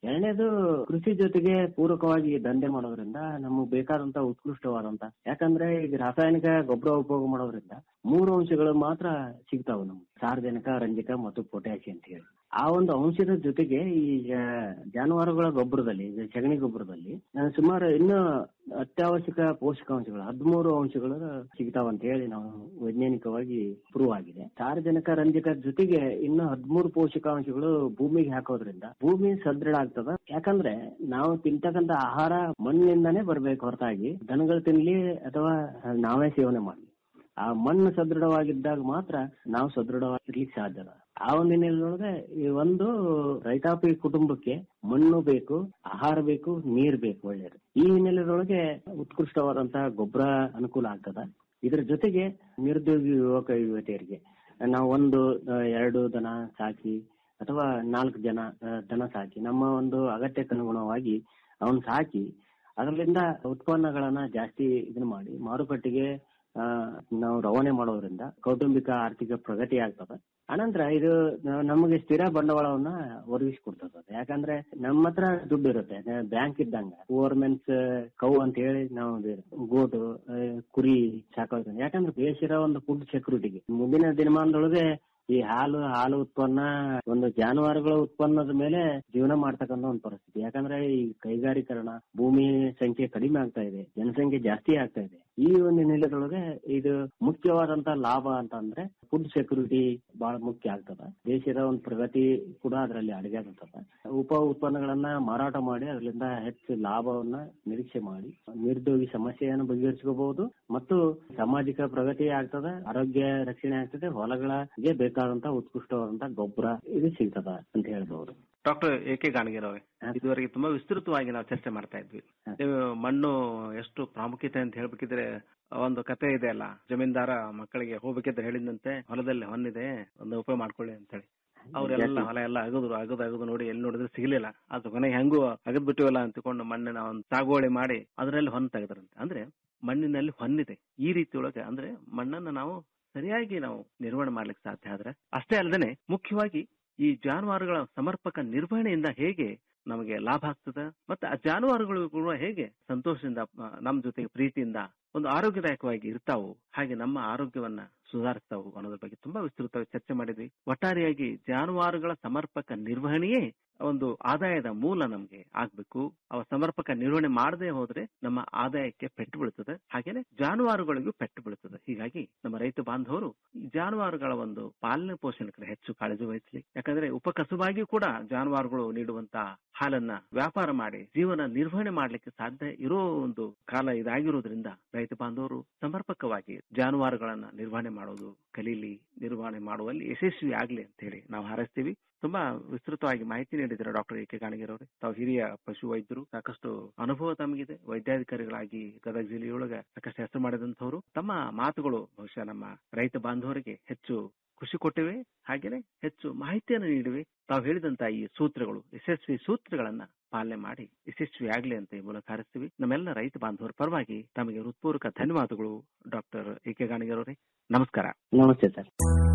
ಎರಡನೇದು ಕೃಷಿ ಜೊತೆಗೆ ಪೂರಕವಾಗಿ ದಂಧೆ ಮಾಡೋದ್ರಿಂದ ನಮಗೆ ಬೇಕಾದಂತ ಉತ್ಕೃಷ್ಟವಾದಂತ ಯಾಕಂದ್ರೆ ಈಗ ರಾಸಾಯನಿಕ ಗೊಬ್ಬರ ಉಪಯೋಗ ಮಾಡೋದ್ರಿಂದ ಮೂರು ಅಂಶಗಳು ಮಾತ್ರ ಸಿಗ್ತಾವ ನಮ್ಗೆ ಸಾರ್ವಜನಿಕ ರಂಜಕ ಮತ್ತು ಪೊಟ್ಯಾಸಿ ಅಂತ ಹೇಳಿ ಆ ಒಂದು ಅಂಶದ ಜೊತೆಗೆ ಈ ಆ, ಜಾನುವಾರುಗಳ ಗೊಬ್ಬರದಲ್ಲಿ ಈಗ ಸಗಣಿ ಗೊಬ್ಬರದಲ್ಲಿ ಆ, ಸುಮಾರು ಇನ್ನು ಅತ್ಯವಶ್ಯಕ ಪೋಷಕಾಂಶಗಳು ಹದಿಮೂರು ಅಂಶಗಳು ಸಿಗ್ತಾವ ಅಂತ ಹೇಳಿ ನಾವು ವೈಜ್ಞಾನಿಕವಾಗಿ ಪ್ರೂವ್ ಆಗಿದೆ ಸಾರ್ವಜನಿಕ ರಂಜಕ ಜೊತೆಗೆ ಇನ್ನು ಹದಿಮೂರು ಪೋಷಕಾಂಶಗಳು ಭೂಮಿಗೆ ಹಾಕೋದ್ರಿಂದ ಭೂಮಿ ಸದೃಢ ಆಗ್ತದ ಯಾಕಂದ್ರೆ ನಾವು ತಿಂತಕ್ಕಂತ ಆಹಾರ ಮಣ್ಣಿಂದಾನೇ ಬರ್ಬೇಕು ಹೊರತಾಗಿ ದನಗಳು ತಿನ್ಲಿ ಅಥವಾ ನಾವೇ ಸೇವನೆ ಮಾಡ್ಲಿ ಆ ಮಣ್ಣು ಸದೃಢವಾಗಿದ್ದಾಗ ಮಾತ್ರ ನಾವು ಸದೃಢವಾಗಿರ್ಲಿಕ್ಕೆ ಸಾಧ್ಯ ಅದ. ಆ ಒಂದು ಹಿನ್ನೆಲೆಯೊಳಗೆ ಈ ಒಂದು ರೈತಾಪಿ ಕುಟುಂಬಕ್ಕೆ ಮಣ್ಣು ಬೇಕು ಆಹಾರ ಬೇಕು ನೀರ್ ಬೇಕು ಒಳ್ಳೇದು ಈ ಹಿನ್ನೆಲೆಯೊಳಗೆ ಉತ್ಕೃಷ್ಟವಾದಂತಹ ಗೊಬ್ಬರ ಅನುಕೂಲ ಆಗ್ತದ ಇದ್ರ ಜೊತೆಗೆ ನಿರುದ್ಯೋಗಿ ಯುವಕ ಯುವತಿಯರಿಗೆ ನಾವು ಒಂದು ಆ, ಎರಡು ದನ ಸಾಕಿ ಅಥವಾ ನಾಲ್ಕು ಜನ ಆ, ದನ ಸಾಕಿ ನಮ್ಮ ಒಂದು ಅಗತ್ಯಕ್ಕೆ ಅನುಗುಣವಾಗಿ ಅವನ್ ಸಾಕಿ ಅದರಿಂದ ಉತ್ಪನ್ನಗಳನ್ನ ಜಾಸ್ತಿ ಇದನ್ನ ಮಾಡಿ ಮಾರುಕಟ್ಟೆಗೆ ಆ, ನಾವು ರವಾನೆ ಮಾಡೋದ್ರಿಂದ ಕೌಟುಂಬಿಕ ಆರ್ಥಿಕ ಪ್ರಗತಿ ಆಗ್ತದ ಅನಂತರ ಇದು ನ- ನಮಗೆ ಸ್ಥಿರ ಬಂಡವಾಳವನ್ನ ಒದಗಿಸ್ಕೊಡ್ತದ ಯಾಕಂದ್ರೆ ನಮ್ಮ ಹತ್ರ ದುಡ್ಡು ಇರುತ್ತೆ ಬ್ಯಾಂಕ್ ಇದ್ದಂಗ ಗೋರ್ಮೆಂಟ್ಸ್ ಕೌ ಅಂತ ಹೇಳಿ ನಾವು ಗೋಟು ಆ, ಕುರಿ ಸಾಕೋದ್ರಿಂದ ಯಾಕಂದ್ರೆ ದೇಶದ ಒಂದು ಫುಡ್ ಸೆಕ್ಯೂರಿಟಿಗೆ ಮುಂದಿನ ದಿನಮಾನದೊಳಗೆ ಈ ಹಾಲು ಹಾಲು ಉತ್ಪನ್ನ ಒಂದು ಜಾನುವಾರುಗಳ ಉತ್ಪನ್ನದ ಮೇಲೆ ಜೀವನ ಮಾಡ್ತಕ್ಕಂತ ಒಂದು ಪರಿಸ್ಥಿತಿ ಯಾಕಂದ್ರೆ ಈ ಕೈಗಾರೀಕರಣ ಭೂಮಿ ಸಂಖ್ಯೆ ಕಡಿಮೆ ಆಗ್ತಾ ಇದೆ ಜನಸಂಖ್ಯೆ ಜಾಸ್ತಿ ಆಗ್ತಾ ಇದೆ ಈ ಒಂದು ಹಿನ್ನೆಲೆದೊಳಗೆ ಇದು ಮುಖ್ಯವಾದಂತ ಲಾಭ ಅಂತ ಅಂದ್ರೆ ಫುಡ್ ಸೆಕ್ಯೂರಿಟಿ ಬಹಳ ಮುಖ್ಯ ಆಗ್ತದ ದೇಶದ ಒಂದು ಪ್ರಗತಿ ಕೂಡ ಅದರಲ್ಲಿ ಅಡಗ್ಯಾಗತ್ತದ ಉಪ ಉತ್ಪನ್ನಗಳನ್ನ ಮಾರಾಟ ಮಾಡಿ ಅದರಿಂದ ಹೆಚ್ಚು ಲಾಭವನ್ನ ನಿರೀಕ್ಷೆ ಮಾಡಿ ನಿರುದ್ಯೋಗಿ ಸಮಸ್ಯೆಯನ್ನು ಬಗೆಹರಿಸ್ಕೋಬಹುದು ಮತ್ತು ಸಾಮಾಜಿಕ ಪ್ರಗತಿ ಆಗ್ತದ ಆರೋಗ್ಯ ರಕ್ಷಣೆ ಆಗ್ತದೆ ಹೊಲಗಳಿಗೆ ಬೇಕಾದಂತ ಉತ್ಕೃಷ್ಟವಾದಂತ ಗೊಬ್ಬರ ಇದು ಸಿಗ್ತದ ಅಂತ ಹೇಳ್ಬಹುದು ಡಾಕ್ಟರ್ ಎ ಕೆ ಗಾಣಗಿರ್ ಅವರೇ ಇದುವರೆಗೆ ತುಂಬಾ ವಿಸ್ತೃತವಾಗಿ ನಾವು ಚರ್ಚೆ ಮಾಡ್ತಾ ಇದ್ವಿ ನೀವು ಮಣ್ಣು ಎಷ್ಟು ಪ್ರಾಮುಖ್ಯತೆ ಅಂತ ಹೇಳ್ಬೇಕಿದ್ರೆ ಒಂದು ಕತೆ ಇದೆ ಅಲ್ಲ ಜಮೀನ್ದಾರ ಮಕ್ಕಳಿಗೆ ಹೋಗ್ಬೇಕಿದ್ರೆ ಹೇಳಿದಂತೆ ಹೊಲದಲ್ಲಿ ಹೊನ್ನಿದೆ ಒಂದು ಉಪಯೋಗ ಮಾಡ್ಕೊಳ್ಳಿ ಅಂತ ಹೇಳಿ ಅವ್ರೆಲ್ಲ ಹೊಲ ಎಲ್ಲ ಅಗದ್ರು ಅಗದು ಅಗದು ನೋಡಿ ಎಲ್ಲಿ ನೋಡಿದ್ರೆ ಸಿಗ್ಲಿಲ್ಲ ಅದು ಕೊನೆಗೆ ಹೆಂಗೂ ಅಗದ್ ಬಿಟ್ಟಿವಲ್ಲ ಅಂತಕೊಂಡು ಮಣ್ಣಿನ ಒಂದು ಸಾಗುವಳಿ ಮಾಡಿ ಅದರಲ್ಲಿ ಹೊನ್ನು ತೆಗೆದ್ರಂತೆ ಅಂದ್ರೆ ಮಣ್ಣಿನಲ್ಲಿ ಹೊನ್ನಿದೆ ಈ ರೀತಿ ಒಳಗೆ ಅಂದ್ರೆ ಮಣ್ಣನ್ನ ನಾವು ಸರಿಯಾಗಿ ನಾವು ನಿರ್ವಹಣೆ ಮಾಡ್ಲಿಕ್ಕೆ ಸಾಧ್ಯ ಆದ್ರೆ ಅಷ್ಟೇ ಅಲ್ಲದೆ ಮುಖ್ಯವಾಗಿ ಈ ಜಾನುವಾರುಗಳ ಸಮರ್ಪಕ ನಿರ್ವಹಣೆಯಿಂದ ಹೇಗೆ ನಮಗೆ ಲಾಭ ಆಗ್ತದೆ ಮತ್ತೆ ಆ ಜಾನುವಾರುಗಳು ಕೂಡ ಹೇಗೆ ಸಂತೋಷದಿಂದ ಆ, ನಮ್ ಜೊತೆಗೆ ಪ್ರೀತಿಯಿಂದ ಒಂದು ಆರೋಗ್ಯದಾಯಕವಾಗಿ ಇರ್ತಾವು ಹಾಗೆ ನಮ್ಮ ಆರೋಗ್ಯವನ್ನ ಸುಧಾರಿಸ್ತಾವು ಅನ್ನೋದ್ರ ಬಗ್ಗೆ ತುಂಬಾ ವಿಸ್ತೃತವಾಗಿ ಚರ್ಚೆ ಮಾಡಿದ್ವಿ ಒಟ್ಟಾರೆಯಾಗಿ ಜಾನುವಾರುಗಳ ಸಮರ್ಪಕ ನಿರ್ವಹಣೆಯೇ ಒಂದು ಆದಾಯದ ಮೂಲ ನಮ್ಗೆ ಆಗ್ಬೇಕು ಅವ ಸಮರ್ಪಕ ನಿರ್ವಹಣೆ ಮಾಡದೆ ಹೋದ್ರೆ ನಮ್ಮ ಆದಾಯಕ್ಕೆ ಪೆಟ್ಟು ಬೀಳ್ತದೆ ಹಾಗೇನೆ ಜಾನುವಾರುಗಳಿಗೂ ಪೆಟ್ಟು ಬೀಳ್ತದೆ ಹೀಗಾಗಿ ನಮ್ಮ ರೈತ ಬಾಂಧವರು ಈ ಜಾನುವಾರುಗಳ ಒಂದು ಪಾಲನೆ ಪೋಷಣೆ ಕಡೆ ಹೆಚ್ಚು ಕಾಳಜಿ ವಹಿಸಲಿ ಯಾಕಂದ್ರೆ ಉಪಕಸುಬಾಗಿ ಕೂಡ ಜಾನುವಾರುಗಳು ನೀಡುವಂತ ಹಾಲನ್ನ ವ್ಯಾಪಾರ ಮಾಡಿ ಜೀವನ ನಿರ್ವಹಣೆ ಮಾಡ್ಲಿಕ್ಕೆ ಸಾಧ್ಯ ಇರೋ ಒಂದು ಕಾಲ ಇದಾಗಿರೋದ್ರಿಂದ ರೈತ ಬಾಂಧವರು ಸಮರ್ಪಕವಾಗಿ ಜಾನುವಾರುಗಳನ್ನ ನಿರ್ವಹಣೆ ಮಾಡೋದು ಕಲೀಲಿ ನಿರ್ವಹಣೆ ಮಾಡುವಲ್ಲಿ ಯಶಸ್ವಿ ಆಗ್ಲಿ ಅಂತ ಹೇಳಿ ನಾವು ಹಾರೈಸ್ತೀವಿ ತುಂಬಾ ವಿಸ್ತೃತವಾಗಿ ಮಾಹಿತಿ ನೀಡಿದ್ದಾರೆ ಡಾಕ್ಟರ್ ಎ ಕೆ ಗಾಣಿಗರ್ ಅವರು ತಾವು ಹಿರಿಯ ಪಶು ವೈದ್ಯರು ಸಾಕಷ್ಟು ಅನುಭವ ತಮಗಿದೆ ವೈದ್ಯಾಧಿಕಾರಿಗಳಾಗಿ ಗದಗ ಜಿಲ್ಲೆಯೊಳಗೆ ಸಾಕಷ್ಟು ಹೆಸರು ಮಾಡಿದಂತವರು ತಮ್ಮ ಮಾತುಗಳು ಬಹುಶಃ ನಮ್ಮ ರೈತ ಬಾಂಧವರಿಗೆ ಹೆಚ್ಚು ಖುಷಿ ಕೊಟ್ಟಿವೆ ಹಾಗೇನೆ ಹೆಚ್ಚು ಮಾಹಿತಿಯನ್ನು ನೀಡಿವೆ ತಾವು ಹೇಳಿದಂತ ಈ ಸೂತ್ರಗಳು ಯಶಸ್ವಿ ಸೂತ್ರಗಳನ್ನ ಪಾಲನೆ ಮಾಡಿ ಯಶಸ್ವಿ ಆಗ್ಲಿ ಅಂತ ಈ ಮೂಲಕ ಹಾರಿಸ್ತೀವಿ ನಮ್ಮೆಲ್ಲ ರೈತ ಬಾಂಧವರ ಪರವಾಗಿ ತಮಗೆ ಹೃತ್ಪೂರ್ವಕ ಧನ್ಯವಾದಗಳು ಡಾಕ್ಟರ್ ಎ ಕೆ ಗಾಣಿಗರ್ ಅವರೇ ನಮಸ್ಕಾರ ನಮಸ್ತೆ ಸರ್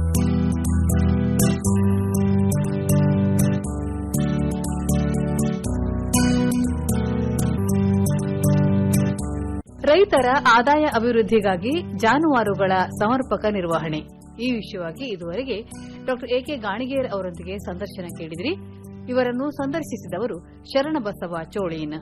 ರೈತರ ಆದಾಯ ಅಭಿವೃದ್ಧಿಗಾಗಿ ಜಾನುವಾರುಗಳ ಸಮರ್ಪಕ ನಿರ್ವಹಣೆ ಈ ವಿಷಯವಾಗಿ ಇದುವರೆಗೆ ಡಾಕ್ಟರ್ ಎ ಕೆ ಗಾಣಿಗೇರ್ ಅವರೊಂದಿಗೆ ಸಂದರ್ಶನ ಕೇಳಿದಿರಿ ಇವರನ್ನು ಸಂದರ್ಶಿಸಿದವರು ಶರಣಬಸವ ಚೋಳೀನ್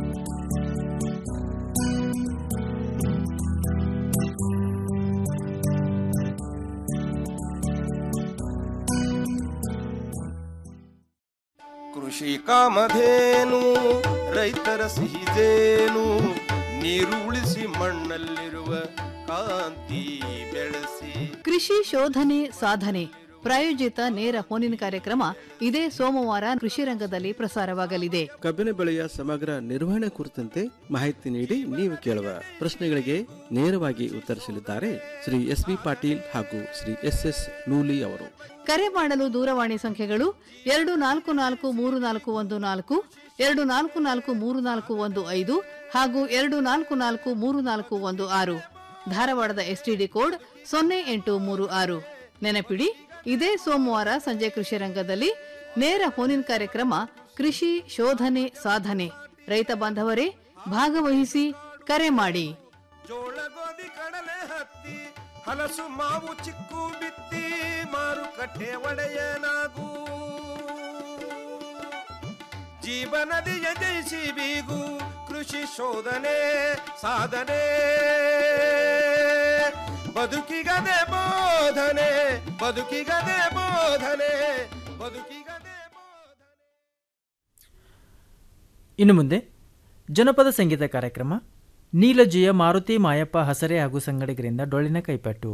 ಕೃಷಿ ಕಾಮಧೇನು ರೈತರ ಸಿಹಿದೇನು ನೀರು ಉಳಿಸಿ ಮಣ್ಣಲ್ಲಿರುವ ಕಾಂತಿ ಬೆಳೆಸಿ ಕೃಷಿ ಶೋಧನೆ ಸಾಧನೆ ಪ್ರಾಯೋಜಿತ ನೇರ ಫೋನಿನ ಕಾರ್ಯಕ್ರಮ ಇದೇ ಸೋಮವಾರ ಕೃಷಿ ರಂಗದಲ್ಲಿ ಪ್ರಸಾರವಾಗಲಿದೆ ಕಬ್ಬಿನ ಬೆಳೆಯ ಸಮಗ್ರ ನಿರ್ವಹಣೆ ಕುರಿತಂತೆ ಮಾಹಿತಿ ನೀಡಿ ನೀವು ಕೇಳುವ ಪ್ರಶ್ನೆಗಳಿಗೆ ನೇರವಾಗಿ ಉತ್ತರಿಸಲಿದ್ದಾರೆ ಶ್ರೀ ಎಸ್ ಬಿ ಪಾಟೀಲ್ ಹಾಗೂ ಶ್ರೀ ಎಸ್ ಎಸ್ ನೂಲಿ ಅವರು ಕರೆ ಮಾಡಲು ದೂರವಾಣಿ ಸಂಖ್ಯೆಗಳು ಎರಡು ನಾಲ್ಕು ನಾಲ್ಕು ಮೂರು ನಾಲ್ಕು ಒಂದು ನಾಲ್ಕು ಎರಡು ನಾಲ್ಕು ನಾಲ್ಕು ಮೂರು ನಾಲ್ಕು ಒಂದು ಐದು ಹಾಗೂ ಎರಡು ನಾಲ್ಕು ನಾಲ್ಕು ಮೂರು ನಾಲ್ಕು ಒಂದು ಆರು ಧಾರವಾಡದ ಎಸ್ಟಿಡಿ ಕೋಡ್ ಸೊನ್ನೆ ಎಂಟು ಮೂರು ಆರು ನೆನಪಿಡಿ ಇದೇ ಸೋಮವಾರ ಸಂಜೆ ಕೃಷಿ ರಂಗದಲ್ಲಿ ನೇರ ಫೋನಿನ್ ಕಾರ್ಯಕ್ರಮ ಕೃಷಿ ಶೋಧನೆ ಸಾಧನೆ ರೈತ ಬಾಂಧವರೇ ಭಾಗವಹಿಸಿ ಕರೆ ಮಾಡಿ ಜೋಳ ಗೋಧಿ ಕಡಲೆ ಹತ್ತಿ ಹಲಸು ಮಾವು ಚಿಕ್ಕು ಬಿತ್ತಿ ಮಾರುಕಟ್ಟೆ ಒಡೆಯನಾಗು ಜೀವನದಿಯ ಜಯಿಸಿ ಬೀಗು ಕೃಷಿ ಶೋಧನೆ ಸಾಧನೆ ಬದುಕಿಗದೆ ಬೋಧನೆ ಬದುಕಿಗದೆ ಬೋಧನೆ ಬದುಕಿಗದೆ ಇನ್ನು ಮುಂದೆ ಜನಪದ ಸಂಗೀತ ಕಾರ್ಯಕ್ರಮ ನೀಲಜಿಯ ಮಾರುತಿ ಮಾಯಪ್ಪ ಹಸರೆ ಹಾಗೂ ಸಂಗಡಿಗರಿಂದ ಡೊಳ್ಳಿನ ಕೈಪಟ್ಟು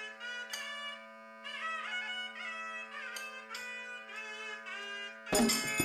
ಬೋಧನೆ